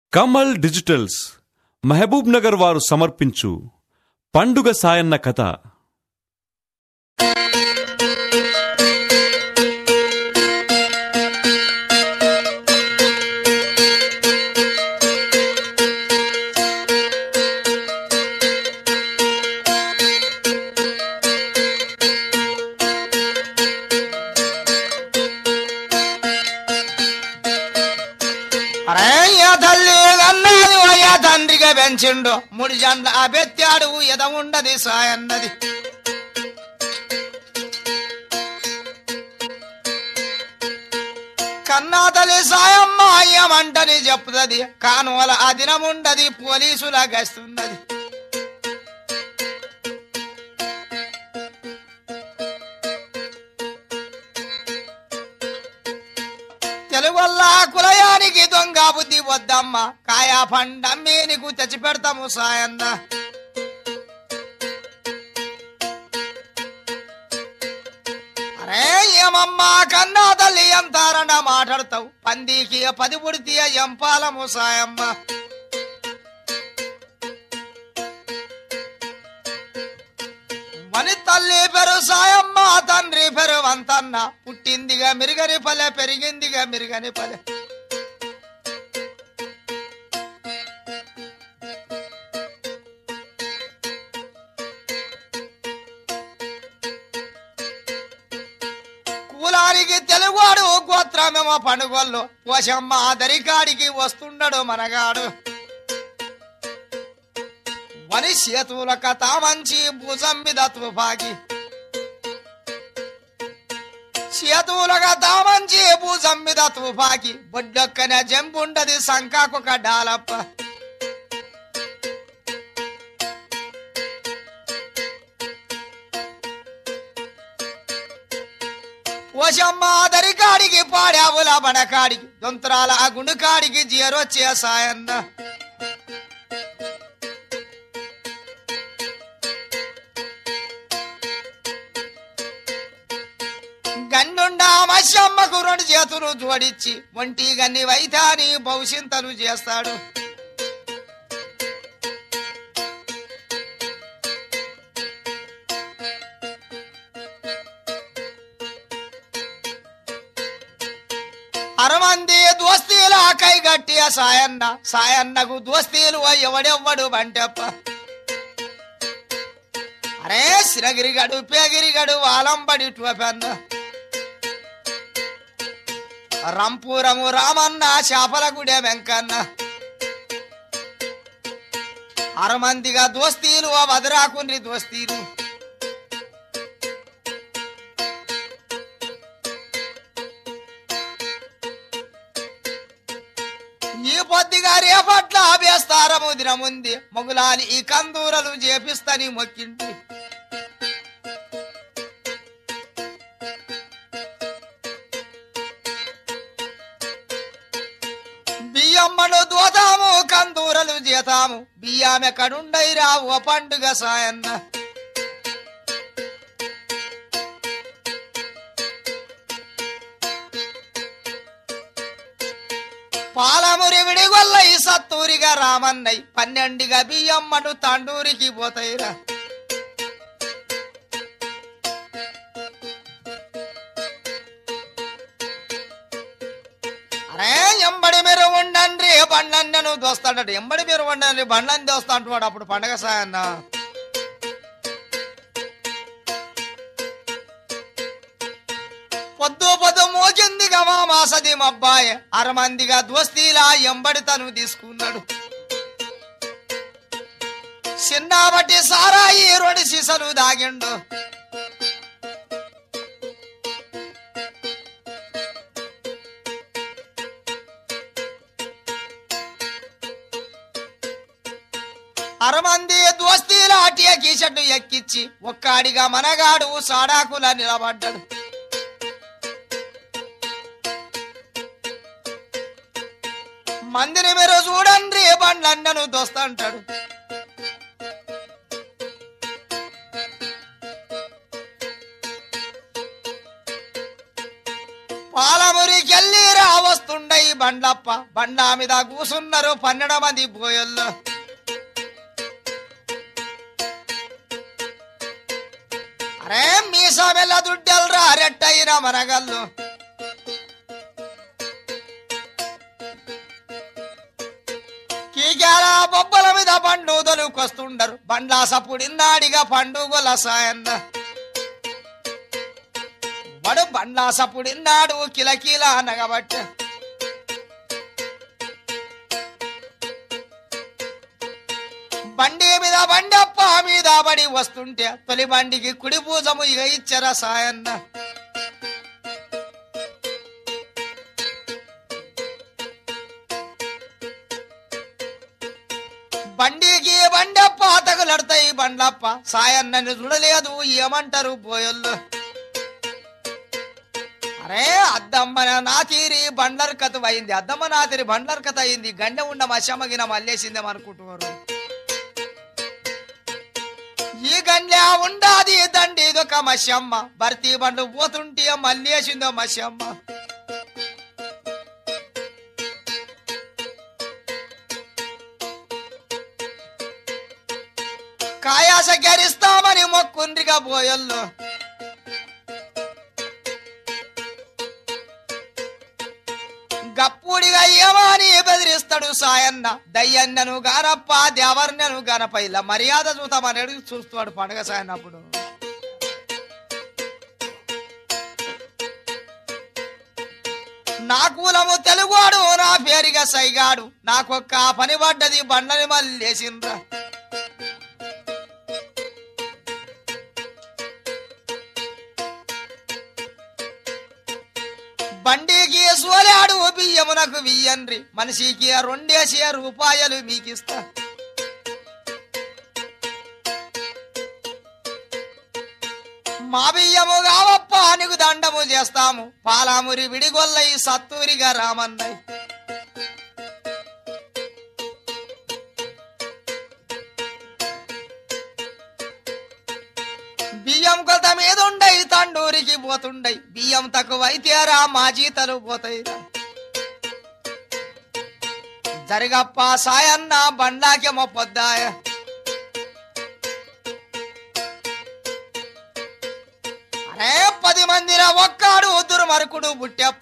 Kamal digitals Mahabub Nagar వారు సమర్పించు పండుగ సాయన్న కథ అరే ఏ తల్లి అన్నది అయ్యా తండ్రిగా పెంచిండు మూడు జండ్ల అబెత్తాడు ఎద ఉండది సాయన్నది కన్నా తల్లి సాయమ్మ అయ్యమంటని చెప్తుంది కానువల అదినముండది పోలీసుల గస్తున్నది తెలుగొల్ల కులయానికి దొంగ బుద్ధి వద్దమ్మ కాయా పండమ్మి నీకు తెచ్చి పెడతాము సాయన్న అరే ఏమమ్మా కన్నా తల్లి ఎంతారన్న మాట్లాడతావు పందికి పది పుడితే ఎంపాలము సాయమ్మ మని తల్లి పెరు సాయమ్మ తండ్రి పెరు వంతన్న పుట్టిందిగా మిరుగని పల్లె పెరిగిందిగా మిరుగని పల్లె కులానికి తెలుగువాడు గోత్రమేమో పండుగల్లో పోషమ్మ దరికాడికి వస్తుండడు మనగాడు వని చేతుల కథ మంచి భుజం మీద తుపాకి చేతులగా దామంచి భుజం మీద తుపాకి బొడ్డొక్కన జంపుండది సంకాకొక డాలప్ప పోషమ్మ దరికాడికి పాడావుల బడకాడికి దొంతరాల ఆ గుండుకాడికి జీరొచ్చే సాయన్న గన్నుండా మత్స్యమ్మకు రెండు చేతులు జోడించి ఒంటి గన్ని వైతాని భవిష్యంతలు చేస్తాడు అరమంది దోస్తీల కైగట్టి ఆ సాయన్న సాయన్నకు దోస్తీలు ఎవడెవ్వడు బంటప్ప అరే సిరగిరిగడు పేగిరిగడు వాలంబడి టోపెన్న రంపూరము రామన్న చేపల గుడే వెంకన్న అరమందిగా దోస్తీలు ఆ వదరాకుండ్రి దోస్తీలు ఈ పొద్దుగా రేపట్ల అభ్యస్తారము దినముంది మొగులాలి ఈ కందూరలు చేపిస్తని మొక్కింటి బియ్యమ్మను దోతాము కందూరలు చేతాము బియ్యామె కడుండైరా ఓ పండుగ సాయన్న పాలమురి విడిగొల్ల ఈ సత్తూరిగా రామన్నయ్ పన్నెండుగా బియ్యమ్మను తండూరికి పోతాయిరా అరే ఎంబడి మీరు ఉండండి బండన్నను దోస్తాడట ఎంబడి మీరు ఉండండి బండని దోస్తా అంటున్నాడు అప్పుడు పండగ సాయన్న పొద్దు పొద్దు మోకింది గమా మాసది మబ్బాయి అరమందిగా దోస్తీలా ఎంబడి తను తీసుకున్నాడు చిన్నబట్టి సారాయి రెండు సీసలు దాగిండు అరమంది దోస్తీల అటియ కీషట్టు ఎక్కిచ్చి ఒక్కాడిగా మనగాడు సాడాకుల నిలబడ్డాడు మందిని మీరు చూడండి బండ్లన్నను దోస్తంటాడు పాలమురికెళ్ళి రా వస్తుండ ఈ బండ్లప్ప బండా మీద కూసున్నారు పన్నెండు మంది బోయల్లో అరే మీసామెల్ల దుడ్డెల్రా రెట్టయిన మనగల్లు కీగాల బొబ్బల మీద పండు దొలుకొస్తుండరు బండ్లా సప్పుడిన్నాడిగా పండుగల సాయన్న వాడు బండ్లా సప్పుడిన్నాడు కిలకిల అనగబట్ట బండి మీద బండప్ప మీద పడి వస్తుంటే తొలి బండికి కుడి పూజము ఇక ఇచ్చరా సాయన్న బండికి బండప్ప తగులడతాయి బండ్లప్ప సాయన్నని చూడలేదు ఏమంటారు బోయల్లో అరే అద్దమ్మ నా తీరి బండ్లర్ కథ అయింది అద్దమ్మ నా తీరి బండ్లర్ కథ అయింది గండె ఉండ మశమ్మగిన మల్లేసిందేం అనుకుంటున్నారు ఈ గండ్యా ఉండాది దండి ఇదొక మశమ్మ భర్తీ బండ్లు పోతుంటే మల్లేసిందో మశమ్మ కాయాస గరిస్తామని మొక్కుండ్రిగా పోయల్లో గప్పుడిగా ఏమని బెదిరిస్తాడు సాయన్న దయ్యన్నను గానప్ప దేవర్నను గానప్ప ఇలా మర్యాద చూతామని అడిగి చూస్తాడు పండగ సాయన్న అప్పుడు నా కూలము తెలుగువాడు నా పేరుగా సైగాడు నాకొక్క పని పడ్డది బండని మళ్ళేసిండ్రా బండికి సోలాడు బియ్యమునకు వియ్యండ్రి మనిషికి రెండేసి రూపాయలు మీకిస్తా మా బియ్యము కావప్ప నీకు దండము చేస్తాము పాలామురి విడిగొల్లయి సత్తూరిగా రామన్నయ్ బియ్యం కొత మీద ఉండై తండూరికి పోతుండై బియ్యం తక్కువైతేరా మా జీతలు పోతాయిరా జరగప్ప సాయన్న బండాకెమో పొద్దాయ అరే పది మందిర ఒక్కాడు దుర్మరుకుడు బుట్టెప్ప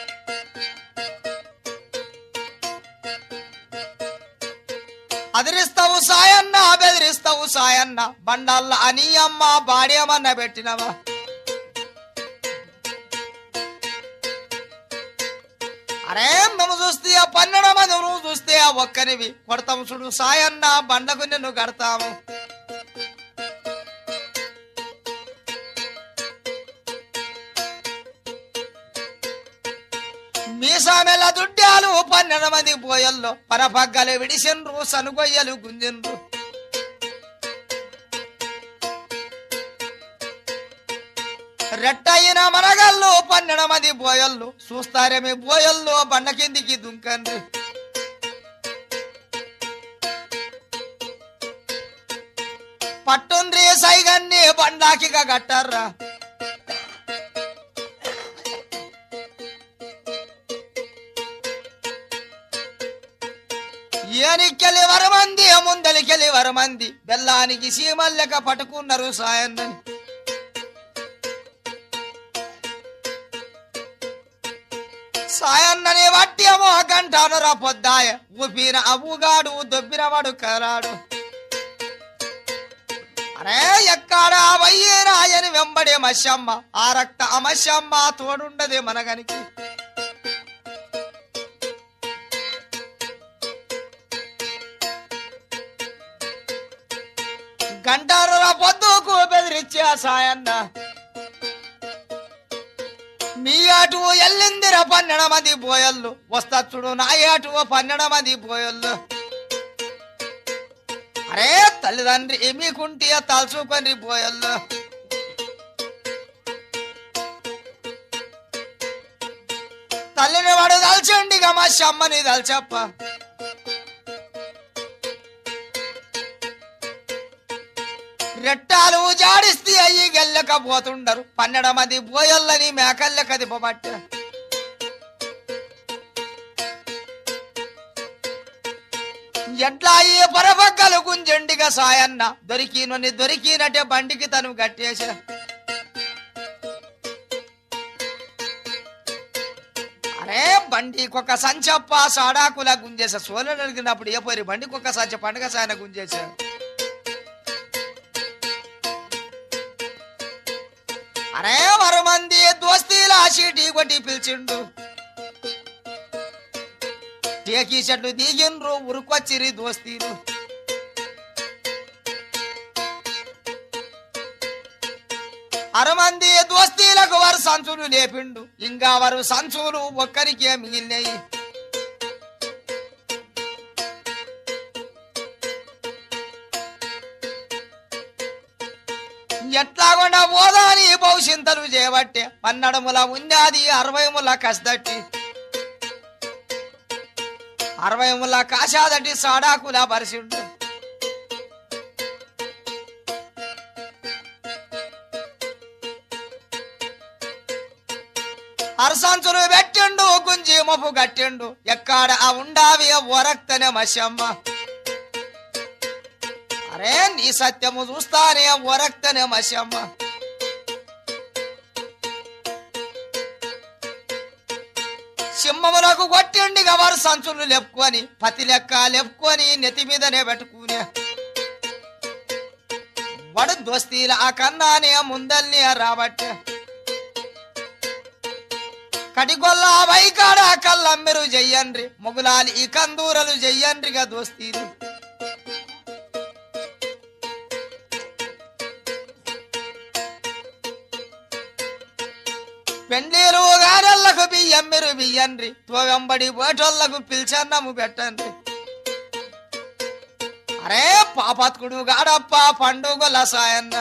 అదిరిస్తావు సాయన్న బెదిరిస్తావు సాయన్న బండల్ల అని అమ్మ బాడేమన్న పెట్టినవా అరే మేము చూస్తే ఆ పన్నెండు మంది నువ్వు చూస్తే ఆ ఒక్కనివి కొడతాము చూడు సాయన్న బండకు నిన్ను కడతాము మీసామెల దుడ్డాలు పన్నెండు మంది పోయల్లో పరపగ్గలు విడిసిండ్రు సనుగొయ్యలు గుంజిండ్రు రెట్టయిన మనగల్లు పన్నెండు మంది బోయళ్ళు చూస్తారేమి బోయళ్ళు బండ కిందికి దుంకండి పట్టుండ్రి సైగన్ని బండాకిగా కట్టారా ఏనికెళ్ళి వరమంది ముందలికెళ్ళి వరమంది బెల్లానికి సీమల్లెక పట్టుకున్నారు సాయన్నని సాయన్నని వట్టియమో గంటానురా పొద్దాయ ఊపిన అవ్వుగాడు దొబ్బినవాడు కరాడు అరే ఎక్కడా వయ్యేరాయని వెంబడే మశమ్మ ఆ రక్త అమశమ్మ తోడుండదే మనగనికి గంటారుల పొద్దుకు బెదిరించే సాయన్న మీ అటు ఎల్లిందిర పన్నెండు మంది పోయళ్ళు వస్తచ్చుడు నా అటు పన్నెండు మంది పోయళ్ళు అరే తల్లిదండ్రి మీకుంటే తలుచుకొని పోయళ్ళు తల్లిని వాడు దల్చండి మా షమ్మని దల్చప్ప రెట్టాలు జాడిస్తే అయ్యి గెల్లకపోతుండరు పన్నెండు మంది పోయల్లని మేకల్లెక దిప్పబట్ట ఎట్లా ఈ పరపక్కలు గుంజండిగా సాయన్న దొరికినని దొరికినట్టే బండికి తను కట్టేశా అరే బండికి ఒక సంచప్ప సాడాకుల గుంజేసా సోలు అడిగినప్పుడు ఏ పోయి బండికి ఒక సంచ పండుగ సాయన గుంజేసా అరే మరో మంది దోస్తీలా చీటీ కొట్టి పిలిచిండు టేకీ చెట్లు దిగిండ్రు ఉరుకొచ్చిరి దోస్తీలు అరమంది దోస్తీలకు వారు సంచులు లేపిండు ఇంకా వారు సంచులు ఒక్కరికే మిగిలినాయి ఎట్లాగొండ పోదాని భవిష్యంతలు చేయబట్టే పన్నడముల ఉందాది అరవై ముల కసదట్టి అరవై ముల కాశాదటి సాడాకుల పరిసిండు అరసంచులు పెట్టిండు గుంజి మపు కట్టిండు ఎక్కడ ఆ ఉండావి ఒరక్తనే మశమ్మ అరే నీ సత్యము చూస్తానే ఒరక్తనే మశమ్మ సింహములకు కొట్టిండిగా వారు సంచులు లేపుకొని పతి లెక్క లేపుకొని నెత్తి మీదనే పెట్టుకునే వడు దోస్తీల ఆ కన్నానే ముందల్ని రాబట్టే కటిగొల్ల వైకాడ కల్లమ్మెరు చెయ్యండ్రి మొగులాలి ఈ కందూరలు చెయ్యండ్రిగా దోస్తీలు పెండ్లీలు గారెళ్లకు బియ్యమ్మెరు బియ్యండ్రి తోవెంబడి బోటోళ్లకు పిలిచన్నము పెట్టండి అరే పాపత్కుడు గాడప్ప పండుగల సాయన్న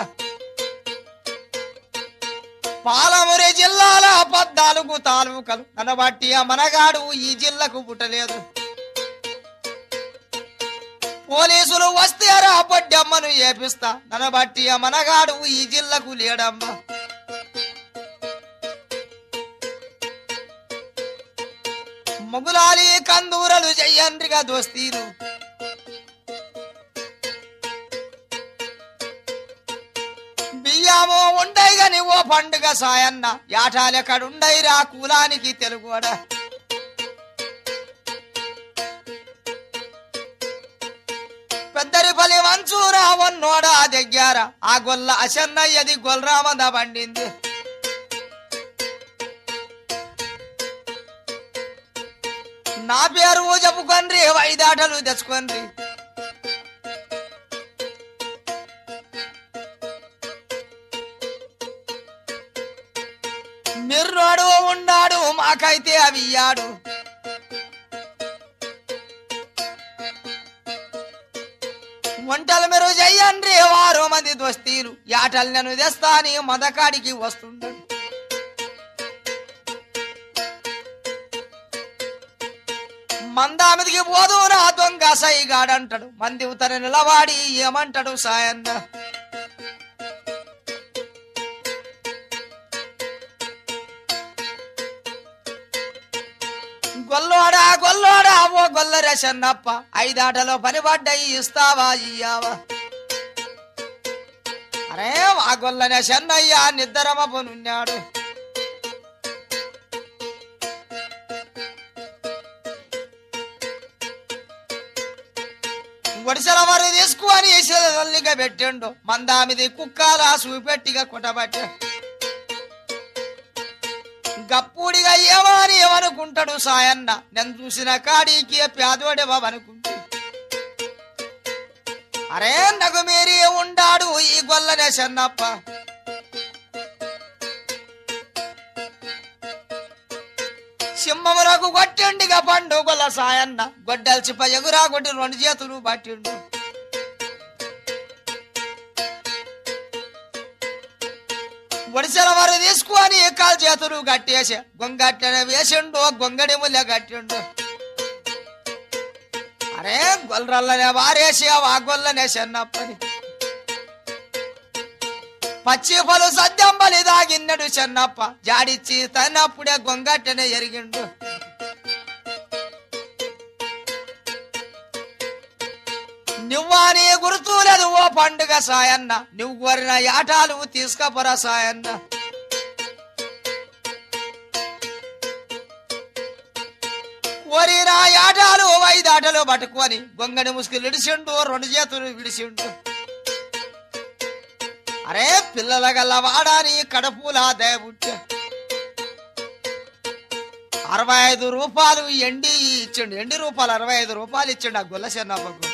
పాలమురి జిల్లాల పద్నాలుగు తాలూకలు ననబట్టి ఆ మనగాడు ఈ జిల్లాకు పుట్టలేదు పోలీసులు వస్తే రా పొడ్డమ్మను ఏపిస్తా ననబట్టి ఆ మనగాడు ఈ జిల్లాకు లేడమ్మా మొగులాలి కందూరలు చెయ్యండ్రిగా దోస్తీలు బియ్యము ఉండయి గని ఓ పండుగ సాయన్న యాటాలెక్కడుండయిరా కులానికి తెలుగుడ పెద్దరి పలి మంచూరా వన్నోడా దగ్గర ఆ గొల్ల అశన్నయ్యది గొల్రామంద పండింది నా పేరు చెప్పుకొండ్రి వైదాటలు తెచ్చుకోండి మిర్రోడు ఉండాడు మాకైతే అవి ఇయ్యాడు వంటలు మీరు చెయ్యండి వారు మంది దోస్తీలు యాటలు నేను తెస్తాని మదకాడికి వస్తుండడు మందామిదికి పోదు నా దొంగ సైగాడంటాడు మంది ఉతర నిలవాడి ఏమంటాడు సాయన్న గొల్లోడా గొల్లోడా ఓ గొల్ల రసన్నప్ప ఐదాటలో పనిపడ్డాయి ఇస్తావా ఇయ్యావా అరే ఆ గొల్లనే చెన్నయ్య నిద్రమపునున్నాడు వడిసెల వారు తీసుకుని తల్లిగా పెట్టిండు మందామిది కుక్కాల చూపెట్టిగా కొట్టబట్టే గప్పుడిగా ఏమని ఏమనుకుంటాడు సాయన్న నేను చూసిన కాడికి పేదోడేవనుకుంటు అరే నగు మీరి ఉండాడు ఈ గొల్లనే చెన్నప్ప సింహములకు కొట్టిండిగా పండు గొల్ల సాయన్న గొడ్డల్చి ఎగురా కొట్టి రెండు చేతులు పట్టిండు ఒడిసెల వారు తీసుకొని కాలు చేతులు కట్టేసి గొంగట్టెన వేసిండు గొంగడి ముల్లె కట్టిండు అరే గొల్లరల్లనే వారేసి ఆ గొల్లనే చెన్నప్పని పచ్చి పలు సద్దంబలి దాగిన్నడు చెన్నప్ప జాడిచ్చి తనప్పుడే గొంగట్టెనే ఎరిగిండు నువ్వాని గుర్తులేదు ఓ పండుగ సాయన్న నువ్వు కోరిన యాటాలు తీసుకపోరా సాయన్న కోరిన యాటాలు ఐదాటలు పట్టుకొని గొంగడి ముసుగులు విడిచిండు రెండు చేతులు విడిచిండు అరే పిల్లల గల్ల వాడాని కడపూలా దయబుట్ట అరవై ఐదు రూపాయలు ఎండి ఇచ్చిండు ఎండి రూపాయలు అరవై ఐదు రూపాయలు ఇచ్చిండు ఆ గొల్ల చెన్నప్పకు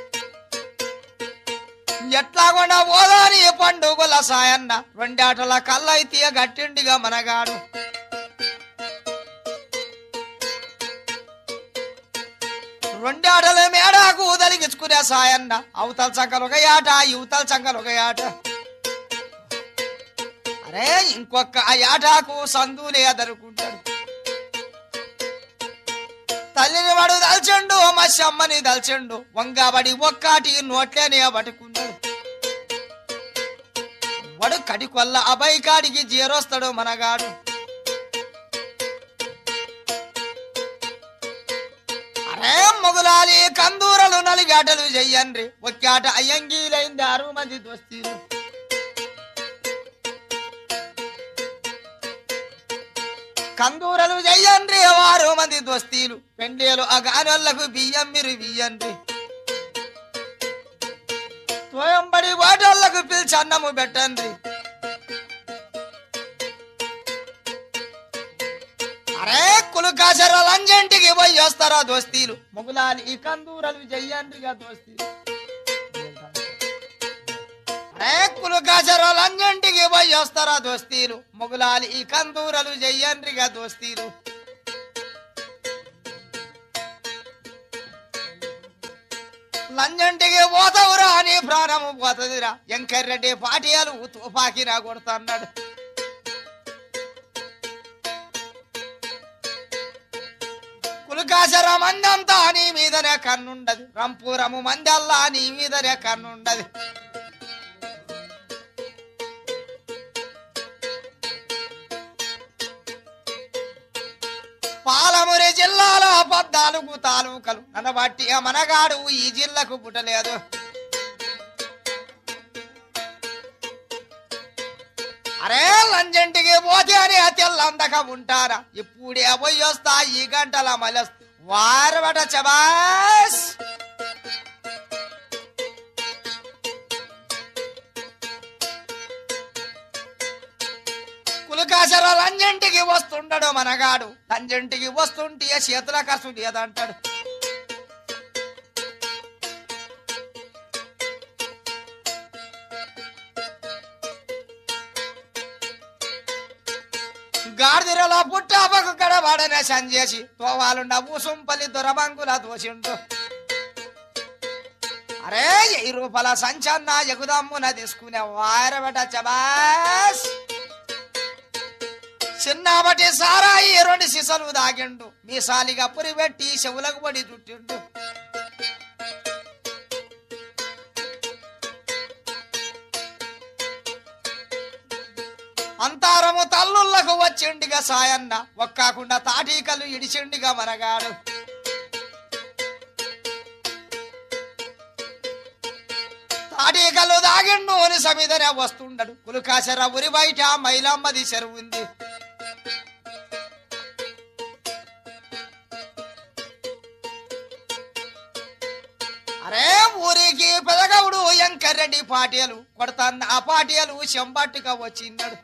ఎట్లాగొండ పోదాని పండుగల సాయన్న రెండాటల కళ్ళైతే గట్టిండిగా మనగాడు రెండాటల మేడాకు తలిగించుకునే సాయన్న అవతల చంకలు ఒక యాట యువతల చంకలు ఒక యాట అరే ఇంకొక ఆ యాటాకు సందులే అదరుకుంటాడు తల్లిని వాడు దల్చండు మచ్చమ్మని దల్చండు వంగబడి ఒక్కటి నోట్లేనే పట్టుకున్నాడు వాడు కడికొల్ల అబ్బాయి కాడికి జీరొస్తాడు మనగాడు అరే మొగులాలి కందూరలు నలిగాటలు చెయ్యండ్రి ఒక్కాట అయ్యంగీలైంది ఆరు మంది దోస్తీలు కందూరలు చెయ్యండ్రి వారు మంది దోస్తీలు పెండేలు అగానోళ్లకు బియ్యం మీరు బియ్యండ్రి తోయంబడి వాటోళ్లకు పిలిచి అన్నము పెట్టండి అరే కులుకాసర లంజంటికి పోయి వస్తారా దోస్తీలు మొగులాలి ఈ కందూరలు చెయ్యండ్రిగా దోస్తీలు అరే కులుకాసర లంజంటికి పోయి వస్తారా దోస్తీలు మొగులాలి ఈ కందూరలు చెయ్యండ్రిగా దోస్తీలు లంజంటికి పోతావురా అని ప్రాణము పోతదిరా ఎంకర్రెడ్డి పాటియాలు తుపాకిరా కొడుతున్నాడు కులకాశర మందంతా నీ మీదనే కన్నుండదు రంపురము మందల్లా నీ మీదనే కన్నుండదు పాలమురి జిల్లాలో పద్నాలుగు తాలూకలు అనబట్టి ఆ మనగాడు ఈ జిల్లాకు పుట్టలేదు అరే లంజంటికి పోతే అని తెల్లందక ఉంటారా ఇప్పుడే పోయి వస్తా ఈ గంటల మలస్ వారబట చబాస్ కులకాశర లంజంటికి వస్తుండడు మనగాడు లంజంటికి వస్తుంటే చేతుల కసు లేదంటాడు గాడిదలో పుట్టాపకు కడవాడనే సంజేసి తోవాలుండ ఊసుంపల్లి దొరబంకుల దోషిండు అరే ఈ రూపాయల సంచన్న ఎగుదమ్మున తీసుకునే వారబట చబాస్ చిన్నబటి సారాయి రెండు సిసలు దాగిండు మీసాలిగా పురి పెట్టి చెవులకు పడి చుట్టిండు అంతారము తల్లుళ్లకు వచ్చిండిగా సాయన్న ఒక్కాకుండా తాటీకలు ఇడిచిండిగా మనగాడు తాటీకలు దాగిండు అని సమిదనే వస్తుండడు కులుకాశర ఉరి బయట మైలమ్మది చెరువు ఉంది అరే ఊరికి పెదగవుడు ఎంకరెడ్డి పాటియలు కొడతాన్న ఆ పాటియలు చెంబట్టుగా వచ్చిన్నాడు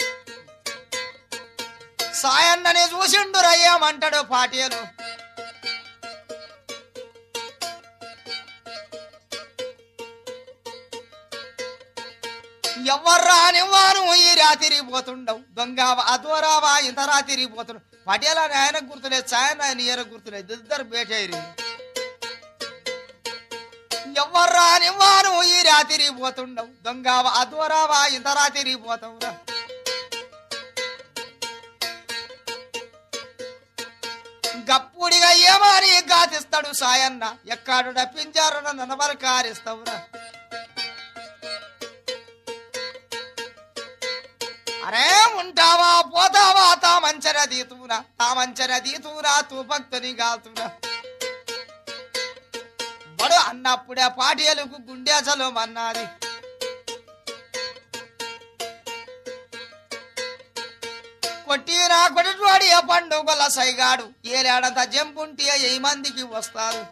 సాయన్నని చూసిండు రయ్యమంటాడు పాటియలు ఎవర్రా నివ్వాను ఈ రాత్రి పోతుండవు దొంగ అదోరావా ఇంత రాత్రి పోతుండవు పటేల ఆయన గుర్తులేదు సాయన్న ఆయన ఈయన గుర్తులేదు ఇద్దరు బేటైరి ఎవర్రా నివ్వాను ఈ రాత్రి పోతుండవు దొంగ అదోరావా ఇంత రాత్రి పోతావురా గప్పుడిగా ఏమని గాతిస్తాడు సాయన్న ఎక్కడు డప్పించారన ననబరు కారిస్తావురా అరే ఉంటావా పోతావా తా మంచర దీతురా తా మంచర దీతురా తూ భక్తుని గాతురా వాడు అన్నప్పుడే పాటియలకు గుండె అసలు అన్నది కొట్టిన కొట్టువాడి ఏ పండుగల సైగాడు ఏలేడంత జంపుంటే ఏ మందికి వస్తారు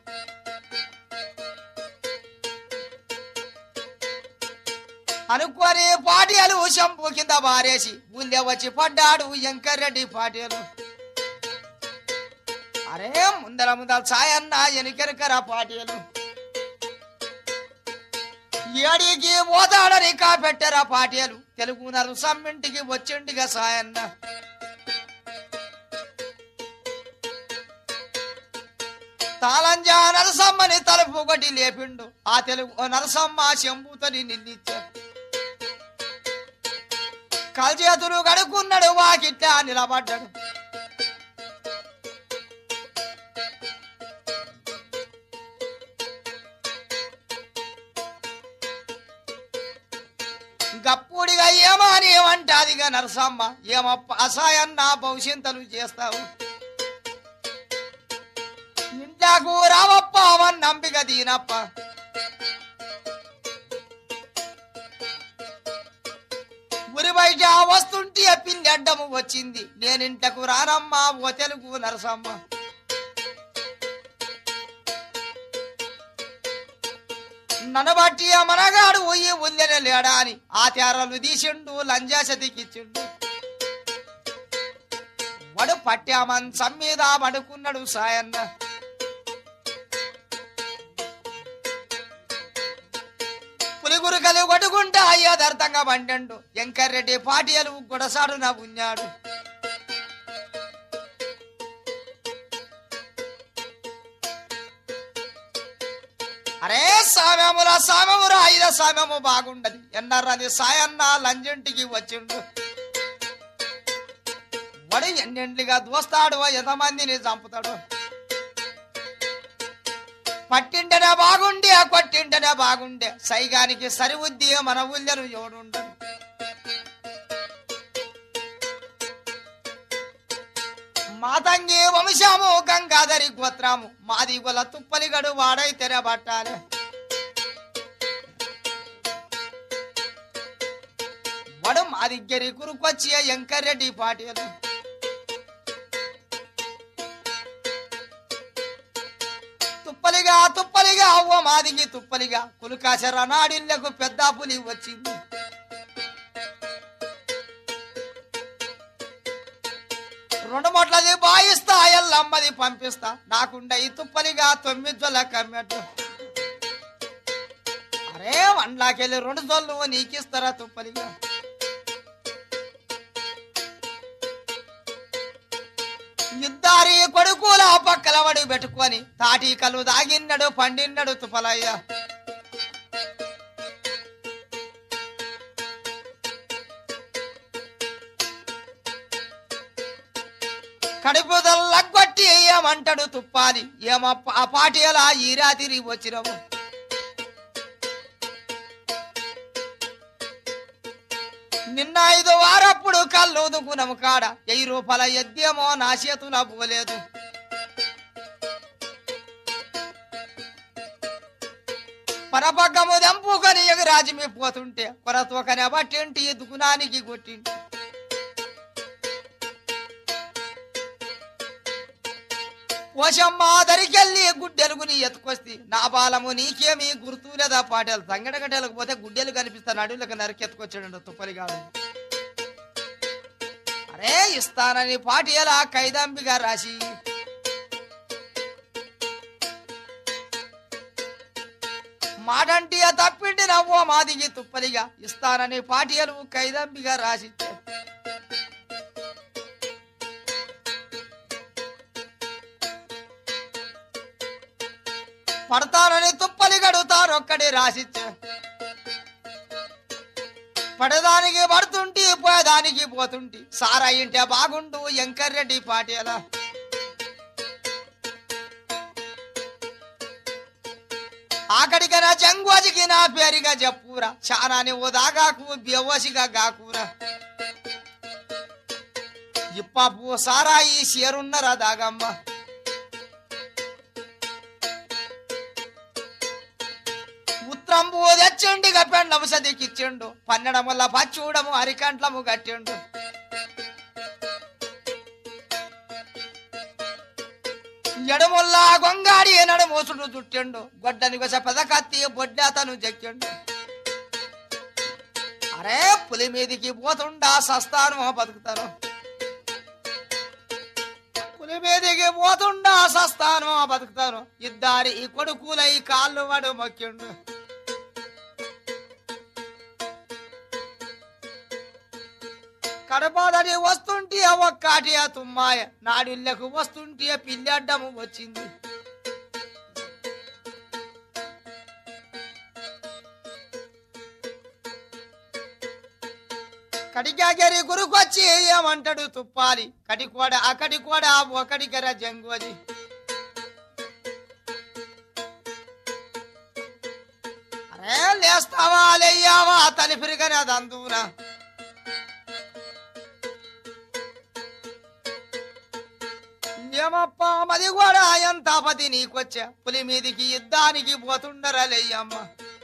అనుకోని పాటియలు శంపు కింద బారేసి ఊళ్ళే వచ్చి పడ్డాడు ఎంకరెడ్డి పాటియలు అరే ముందర ముందర సాయన్న ఎనికెనకరా పాటియలు ఏడికి పోతాడని కాపెట్టరా పాటియలు తెలుగు నరు సమ్మింటికి వచ్చిండిగా సాయన్న తాళంజా నరసమ్మని తలుపు ఒకటి లేపిండు ఆ తెలుగు ఓ నరసమ్మ శంభుతని నిందించాడు కాల్చేతులు కడుక్కున్నాడు వాకిట్లా నిలబడ్డాడు గప్పుడిగా ఏమని ఏమంటాదిగా నరసమ్మ ఏమప్ప అసాయన్న భవిష్యంతలు చేస్తావు ఇంట్లోకు రావప్ప అవన్ నంపిక దీనప్ప ఉరి బయట వస్తుంటే పిల్లి అడ్డము వచ్చింది నేనింటకు రానమ్మా ఓ తెలుగు నరసమ్మ నన్ను బట్టి ఆ మనగాడు పోయి ఉల్లెన లేడా అని ఆ తేరలు తీసిండు లంజాసతికిచ్చిండు వడు పట్టామన్ సమ్మీద పడుకున్నాడు సాయన్న పులిగురు కలి కొట్టుకుంటా అయ్యోదర్థంగా పండండు ఎంకర్రెడ్డి పాటియలు గుడసాడు నా ఉన్నాడు అరే సామ్యముల సామ్యమురా ఐద సామ్యము బాగుండదు ఎన్నరది సాయన్న లంజంటికి వచ్చిండు వాడు ఎన్నెండ్లుగా దోస్తాడు ఎంతమందిని చంపుతాడు పట్టింటనే బాగుండే కొట్టింటనే బాగుండే సైగానికి సరివుద్ది మన ఊళ్ళను ఎవడుండడు మాతంగి వంశము గంగాధరి గోత్రము మాది గొల తుప్పలిగడు వాడై తెరబట్టాలి వడు మా దగ్గరి కురుకొచ్చి ఎంకరెడ్డి పాటియలు తుప్పలిగా తుప్పలిగా అవ్వ మాదిగి తుప్పలిగా కులుకాశర నాడిళ్లకు పెద్ద పులి వచ్చింది రెండు మొట్లది బాయిస్తా ఎల్లమ్మది పంపిస్తా నాకుండ ఈ తుప్పలిగా తొమ్మిది జొల్ల కమ్మెట్టు అరే వండ్లాకెళ్ళి రెండు జొల్లు నీకిస్తారా తుప్పలిగా ఇద్దారి కొడుకుల పక్కల వడి పెట్టుకొని తాటికలు దాగిన్నడు పండిన్నడు తుపలయ్య కడుపు దల్లగొట్టి ఏమంటాడు తుప్పాలి ఏమో ఆ పాటియలా ఈ రాత్రి వచ్చినవు నిన్న ఐదు వారప్పుడు కళ్ళు దుకునము కాడ వెయ్యి రూపాయల ఎద్దేమో నా చేతుల పోలేదు పరపగ్గము దెంపుకొని ఎగురాజమి పోతుంటే కొరతోకనే బట్టింటి దుకునానికి కొట్టింటి పోషమ్మ దరికెళ్ళి గుడ్డెలుగుని ఎత్తుకొస్తే నా బాలము నీకేమి గుర్తు లేదా పాటలు తంగడగడ్డలకు పోతే గుడ్డెలు కనిపిస్తా నడులకు నరికెత్తుకొచ్చాడు తుప్పలిగాడు అరే ఇస్తానని పాటి ఎలా కైదంబిగా రాసి మాటంటి తప్పిండి నవ్వో మాదిగి తుప్పలిగా ఇస్తానని పాటియలు కైదంబిగా రాసిచ్చే పడతానని తుప్పలి గడుతారు ఒక్కడే రాసిచ్చే పడదానికి పడుతుంటి పోయేదానికి పోతుంటి సారా ఇంటే బాగుండు ఎంకర్రెడ్డి పాటేలా ఆకడికన జంగోజికి నా పేరుగా చెప్పురా చాలా నువ్వు దాగాకు బెవసిగా గాకురా ఇప్పపు సారాయి షేరున్నరా దాగమ్మ ట్రంపు తెచ్చిండిగా పెండ్లము సదికిచ్చిండు పన్నెడముల పచ్చూడము అరికంట్లము కట్టిండు ఎడముల్లా గొంగాడి నడుమోసుడు చుట్టిండు గొడ్డని కొస పెదకత్తి బొడ్డాతను జక్కిండు అరే పులి మీదికి పోతుండా సస్తాను బతుకుతాను పులి మీదికి పోతుండా సస్తాను బతుకుతాను ఇద్దరి ఈ కొడుకులై కాళ్ళు వడు మొక్కిండు కడపాదని వస్తుంటే ఒక్కాటి ఆ తుమ్మాయ నాడిళ్ళకు వస్తుంటే పిల్లడ్డము వచ్చింది కడికాగరి గురుకొచ్చి ఏమంటాడు తుప్పాలి కడికోడ అకడి కూడా ఒకడిగర జంగోజి అరే లేస్తావా లేయ్యావా తలిపిరిగని అది అందునా ఏమప్ప మది కూడా ఎంత పది నీకొచ్చా పులి మీదికి యుద్ధానికి పోతుండరా లేయ్యమ్మ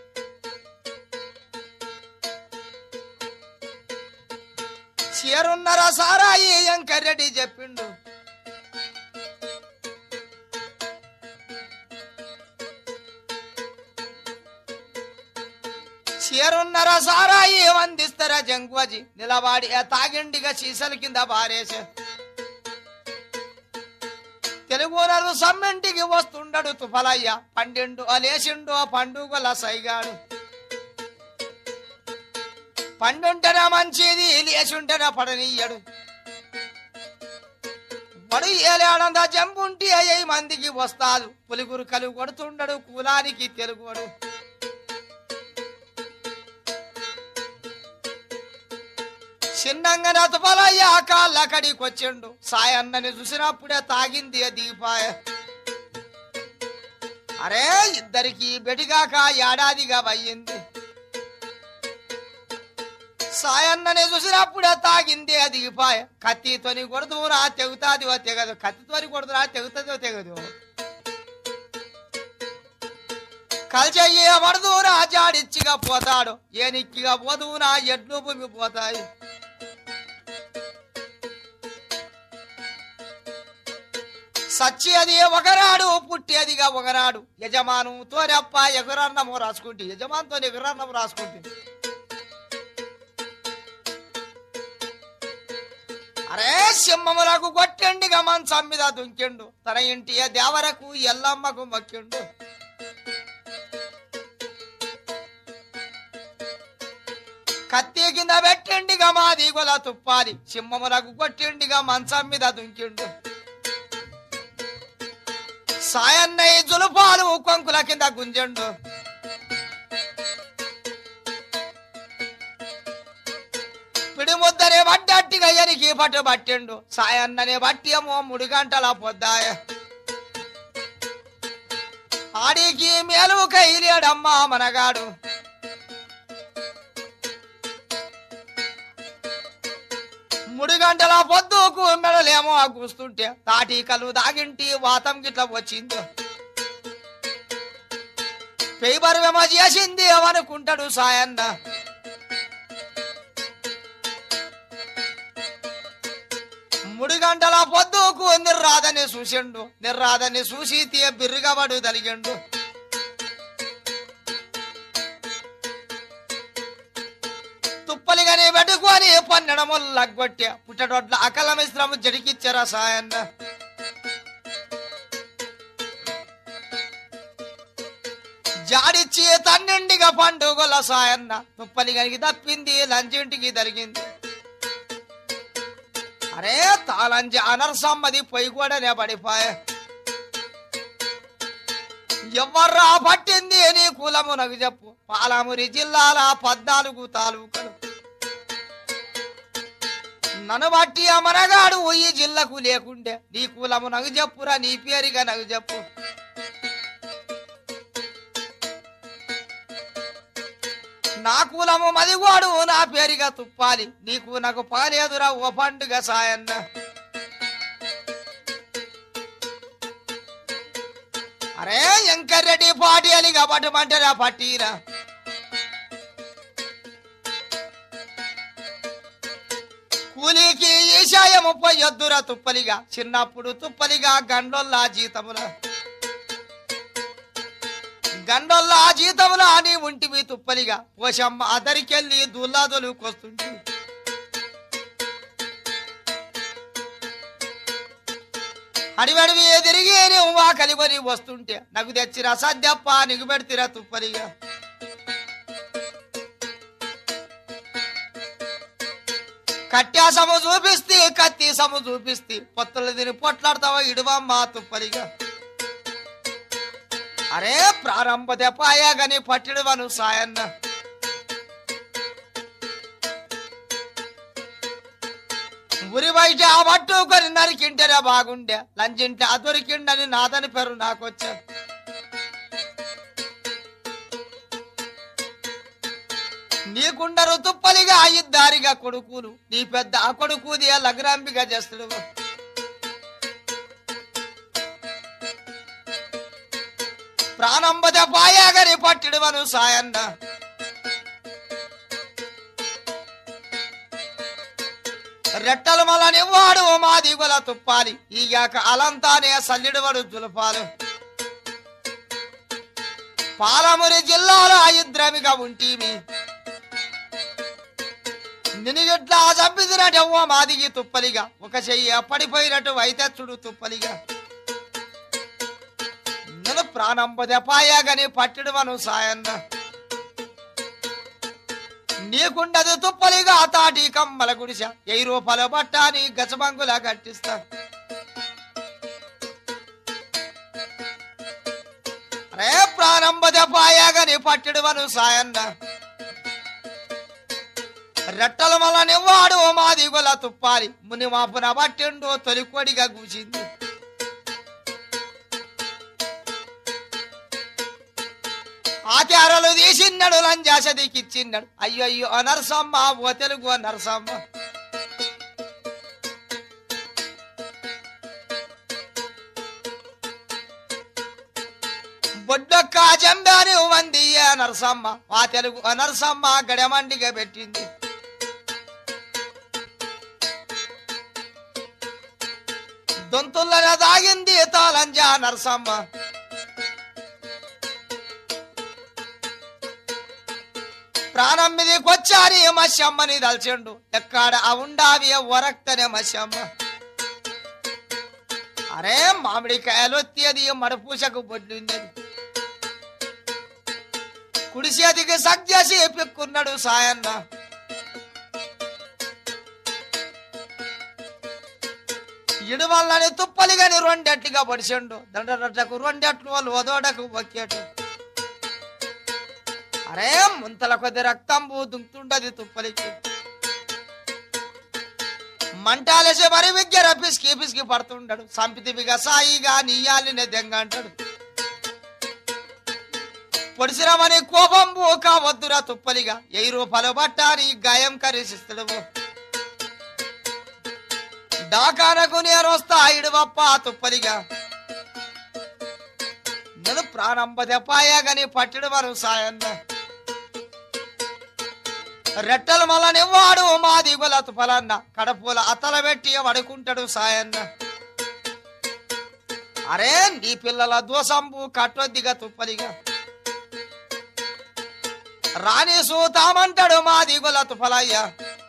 చీరున్నరా సారాయి ఎంకరెడ్డి చెప్పిండు చీరున్నర సారాయి వందిస్తారా జంగ్వజి నిలవాడి ఆ తాగిండిగా సీసల కింద బారేసే తెలుగునరు సమ్మెంటికి వస్తుండడు తుఫలయ్య పండిండు అలేసిండు పండుగల సైగాడు పండుంటేనా మంచిది లేచుంటేనా పడనీయడు బడు ఏలేడందా జంపుంటి అయ్యి మందికి వస్తాడు పులిగురు కలు కొడుతుండడు కులానికి తెలుగుడు చిన్నంగా నతుపలయ్య కాళ్ళకడికి వచ్చిండు సాయన్నని చూసినప్పుడే తాగింది ఆ దీపాయ అరే ఇద్దరికి బెడిగాక ఏడాదిగా అయ్యింది సాయన్నని చూసినప్పుడే తాగింది ఆ దీపాయ కత్తితోని కొడుతురా తెగుతాది ఓ తెగదు కత్తితోని కొడుతురా తెగుతుంది ఓ తెగదు కలిచయ్యే పడుదూరా జాడిచ్చిగా పోతాడు ఏనిక్కిగా పోదునా ఎడ్లు భూమి పోతాయి సచ్చేది ఒకనాడు పుట్టేదిగా ఒకనాడు యజమాను తోరెప్ప ఎగురన్నము రాసుకుంటే యజమానుతో ఎగురన్నము రాసుకుంటే అరే సింహములకు కొట్టండిగా మంచం మీద దుంకిండు తన ఇంటి దేవరకు ఎల్లమ్మకు మొక్కిండు కత్తి కింద పెట్టిండిగా మాది గొల తుప్పాలి సింహములకు కొట్టిండిగా మంచం మీద దుంకిండు సాయన్నయ్య జులుపాలు కొంకుల కింద గుంజండు పిడిముద్దనే పడ్డట్టుగా ఎనికి పట్టు పట్టిండు సాయన్ననే బట్టి ఏమో మూడు గంటల పొద్దాయ ఆడికి మేలు కైలేడమ్మా మనగాడు మూడు గంటల పొద్దుకు మెడలేమో కూస్తుంటే తాటికలు దాగింటి వాతం గిట్ల వచ్చింది పేపర్వేమో చేసింది ఏమనుకుంటాడు సాయన్న మూడు గంటల పొద్దుకు నిర్రాదని చూసిండు నిర్రాదని చూసి తీయ బిర్రిగబడు తలిగిండు తుప్పలిగానే పెట్టుకొని పన్నెడము లగ్గొట్టా పుట్టడొడ్ల అకల మిశ్రము జడికిచ్చారా సాయన్న జాడిచ్చి తన్నిండిగా పండుగల సాయన్న తుప్పలిగానికి తప్పింది లంచింటికి జరిగింది అరే తాళంజి అనర్సమ్మది పొయ్యి కూడా పడిపోయా ఎవర్రా పట్టింది నీ కులము నాకు చెప్పు పాలమురి జిల్లాల పద్నాలుగు తాలూకలు నన్ను బట్టి ఆ మనగాడు ఈ జిల్లకు లేకుండే నీ కులము నాకు చెప్పురా నీ పేరుగా నాకు చెప్పు నా కులము మదిగోడు నా పేరుగా తుప్పాలి నీకు నాకు పాలేదురా ఓ పండుగ సాయన్న అరే ఎంకరెడ్డి పాటియలిగా పట్టమంటారా పట్టిరా కూలీకి ఈశాయము పొయ్యొద్దురా తుప్పలిగా చిన్నప్పుడు తుప్పలిగా గండొల్లా జీతముల గండొల్లా జీతముల అని ఉంటివి తుప్పలిగా పోషమ్మ అదరికెళ్ళి దుల్లాదొలుకొస్తుంటే అడివడివి ఎదిరిగి నువ్వు కలిగొని వస్తుంటే నాకు తెచ్చిరా సద్యప్ప నీకు పెడితిరా తుప్పలిగా కట్యాసము చూపిస్తే కత్తీసము చూపిస్తే పొత్తులు తిని పొట్లాడతావా ఇడువమ్మా తుప్పలిగా అరే ప్రారంభ దెపాయా గని పట్టిడువను సాయన్న ఉరి బయట ఆ పట్టుకొని నరికింటేనే బాగుండే లంచింటే ఆ దొరికిండని నాదని పేరు నాకొచ్చా నీకుండరు తుప్పలిగా ఇద్దారిగా కొడుకులు నీ పెద్ద ఆ కొడుకుది లగ్రాంబిగా చేస్తాడు ప్రాణంబద పాయాగని పట్టిడువను సాయన్న రెట్టల మలనివ్వాడు మా దిగుల తుప్పాలి ఈగాక అలంతానే సల్లిడువడు జులపాలు పాలమురి జిల్లాలో ఇద్రమిగా ఉంటీమి నిన్ను ఎట్లా చంపిదినటవ్వ మాదిగి తుప్పలిగా ఒక చెయ్యి పడిపోయినట్టు అయితే చూడు తుప్పలిగా నన్ను ప్రాణంబదెపాయాగని పట్టిడువను సాయన్న నీకుండదు తుప్పలిగా తాటి కమ్మల గుడిస ఎయి రూపాయల బట్టాని గచబంగులా కట్టిస్తా రే ప్రారంభదపాయాగని పట్టిడువను సాయన్న రెట్టల వల్ల నివ్వాడు మాది గొల తుప్పాలి ముని మాపున పట్టిండు తొలికొడిగా కూసింది ఆచారాలు తీసిన్నాడు లంజాసదికిచ్చిన్నాడు అయ్యో అయ్యో నరసమ్మ ఓ తెలుగు నరసమ్మ బొడ్డొక్క జంబాని వంది నరసమ్మ ఆ తెలుగు నరసమ్మ గడమండిగా పెట్టింది దొంతుల్లన దాగింది తాళంజా నరసమ్మ ప్రాణం మీదకొచ్చారి మత్స్యమ్మని దల్చిండు ఎక్కడ ఆ ఉండావి వరక్తనే మత్స్యమ్మ అరే మామిడికాయలు అది మడపూసకు బొడ్లుండేది కుడి చేతికి సగ్జేసి పెక్కున్నాడు సాయన్న ఇడువల్లని తుప్పలిగని రెండెట్లుగా పడిచిండు దండరట్టకు రెండెట్లు లోదోడకు ఒక్కేటు అరే ముంతల కొద్ది రక్తంబు దుంకుతుండది తుప్పలికి మంటాలేసే మరి విద్య పిసికి పిసికి పడుతుండడు సంపితివిగా సాయిగా నీయాలినే దెంగ అంటాడు పొడిసిరమని కోపంబు కావద్దురా తుప్పలిగా ఎయి రూపాయలు బట్టాని గాయం కరిసిస్తాడు డాకానకు నేను వస్తా ఇడువప్ప తుప్పలిగా నేను ప్రాణంబదెపాయా గని పట్టిడు వరు సాయన్న రెట్టల మలనివ్వాడు మా దిగుల తుపలన్న కడపూల అతల పెట్టి వడుకుంటాడు సాయన్న అరే నీ పిల్లల దోసంబు కట్టొద్దిగా తుప్పలిగా రాణి సూతామంటాడు మా దిగుల తుపలయ్యా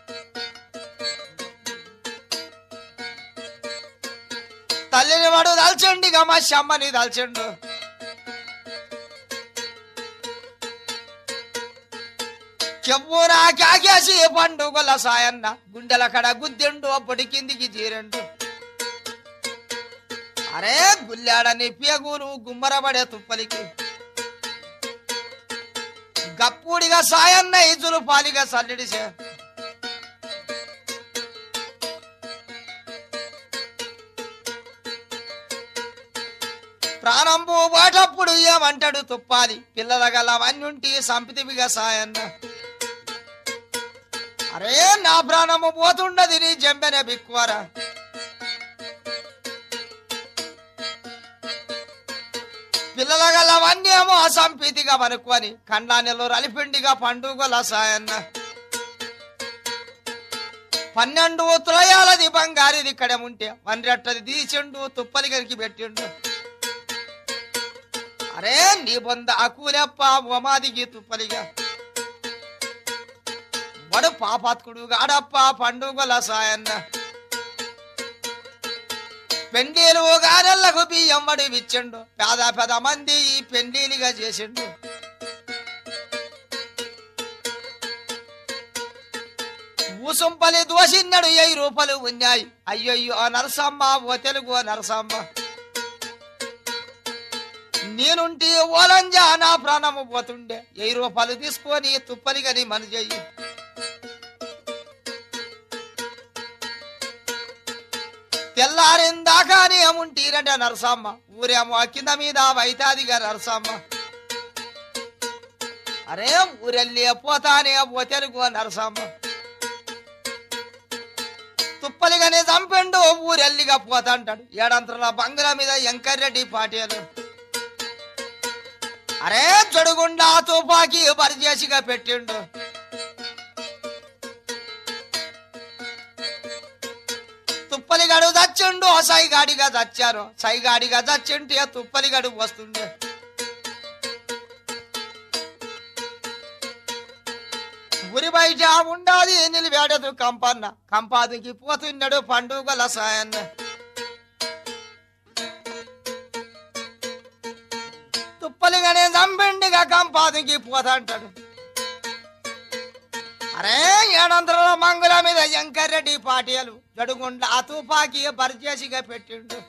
తల్లిని వాడు దాల్చండిగా మా శమ్మని దాల్చండు చెప్పురా కాకేసి పండుగల సాయన్న గుండెల కడ గుద్దెండు అప్పటి కిందికి చేరండు అరే గుల్లాడని పేగులు గుమ్మరబడే తుప్పలికి గప్పుడిగా సాయన్న ఇజులు పాలిగా సల్లిడిసే ప్రాణంబు వాటప్పుడు ఏమంటాడు తుప్పాలి పిల్లల గల వన్యుంటి సంపితివిగా సాయన్న అరే నా ప్రాణము పోతుండది నీ జంబెన బిక్కువరా పిల్లల గలవన్నీ ఏమో అసంపీతిగా వనుకొని కండానిలో రలిపిండిగా పండుగల సాయన్న పన్నెండు త్రయాలది బంగారిది ఇక్కడ ఉంటే వన్రెట్టది తీసిండు తుప్పలి గరికి పెట్టిండు అరే నీ బొంద అకూలెప్ప ఓమాదిగి తుప్పలిగా వడు పాపాత్కుడు గాడప్ప పండుగల సాయన్న పెండీలు గారెళ్లకు బియ్యం వడి విచ్చిండు పేద పెద మంది ఈ పెండీలుగా చేసిండు ఊసుంపలి దోసిన్నడు ఎయి రూపాయలు ఉన్నాయి అయ్యయ్యో నరసమ్మ ఓ తెలుగు నరసమ్మ నేనుంటి ఓలంజా నా ప్రాణము పోతుండే ఎయి రూపాయలు తీసుకొని తుప్పలి గని మన చెయ్యి తెల్లారిందాకాని ఏముంటీరంటే నరసమ్మ ఊరేమో కింద మీద వైతాదిగా నరసమ్మ అరే ఊరెళ్ళి పోతానే ఓ తెలుగు నరసమ్మ తుప్పలిగానే చంపిండు ఊరెల్లిగా పోతాంటాడు ఏడంతల బంగ్లా మీద ఎంకర్రెడ్డి పాటేలు అరే జడుగుండా తుపాకీ పరిచేసిగా పెట్టిండు తుప్పలిగాడు చచ్చిండు సైగాడిగా చచ్చారు సైగాడిగా చచ్చింటే తుప్పలిగాడు వస్తుండే ఉరి బయట ఉండాది నిలివేడదు కంపన్న కంపాదికి పోతున్నాడు పండుగల సాయన్న తుప్పలిగానే చంపిండిగా కంపాదికి పోతాంటాడు అరే ఏడంతల మంగుల మీద ఎంకరెడ్డి పాటియలు జడుగుండ ఆ తుపాకీ పరిచేసిగా పెట్టిండు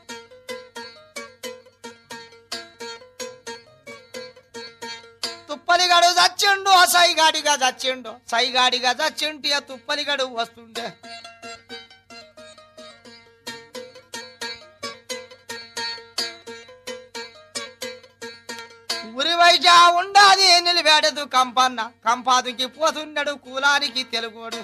తుప్పలిగాడు చచ్చిండు ఆ సైగాడిగా చచ్చిండు సైగాడిగా చచ్చింటి ఆ తుప్పలిగాడు వస్తుండే ఉరి వైజ ఉండాది నిలివేడదు కంపన్న కంపాదుకి పోతున్నాడు కూలానికి తెలుగోడు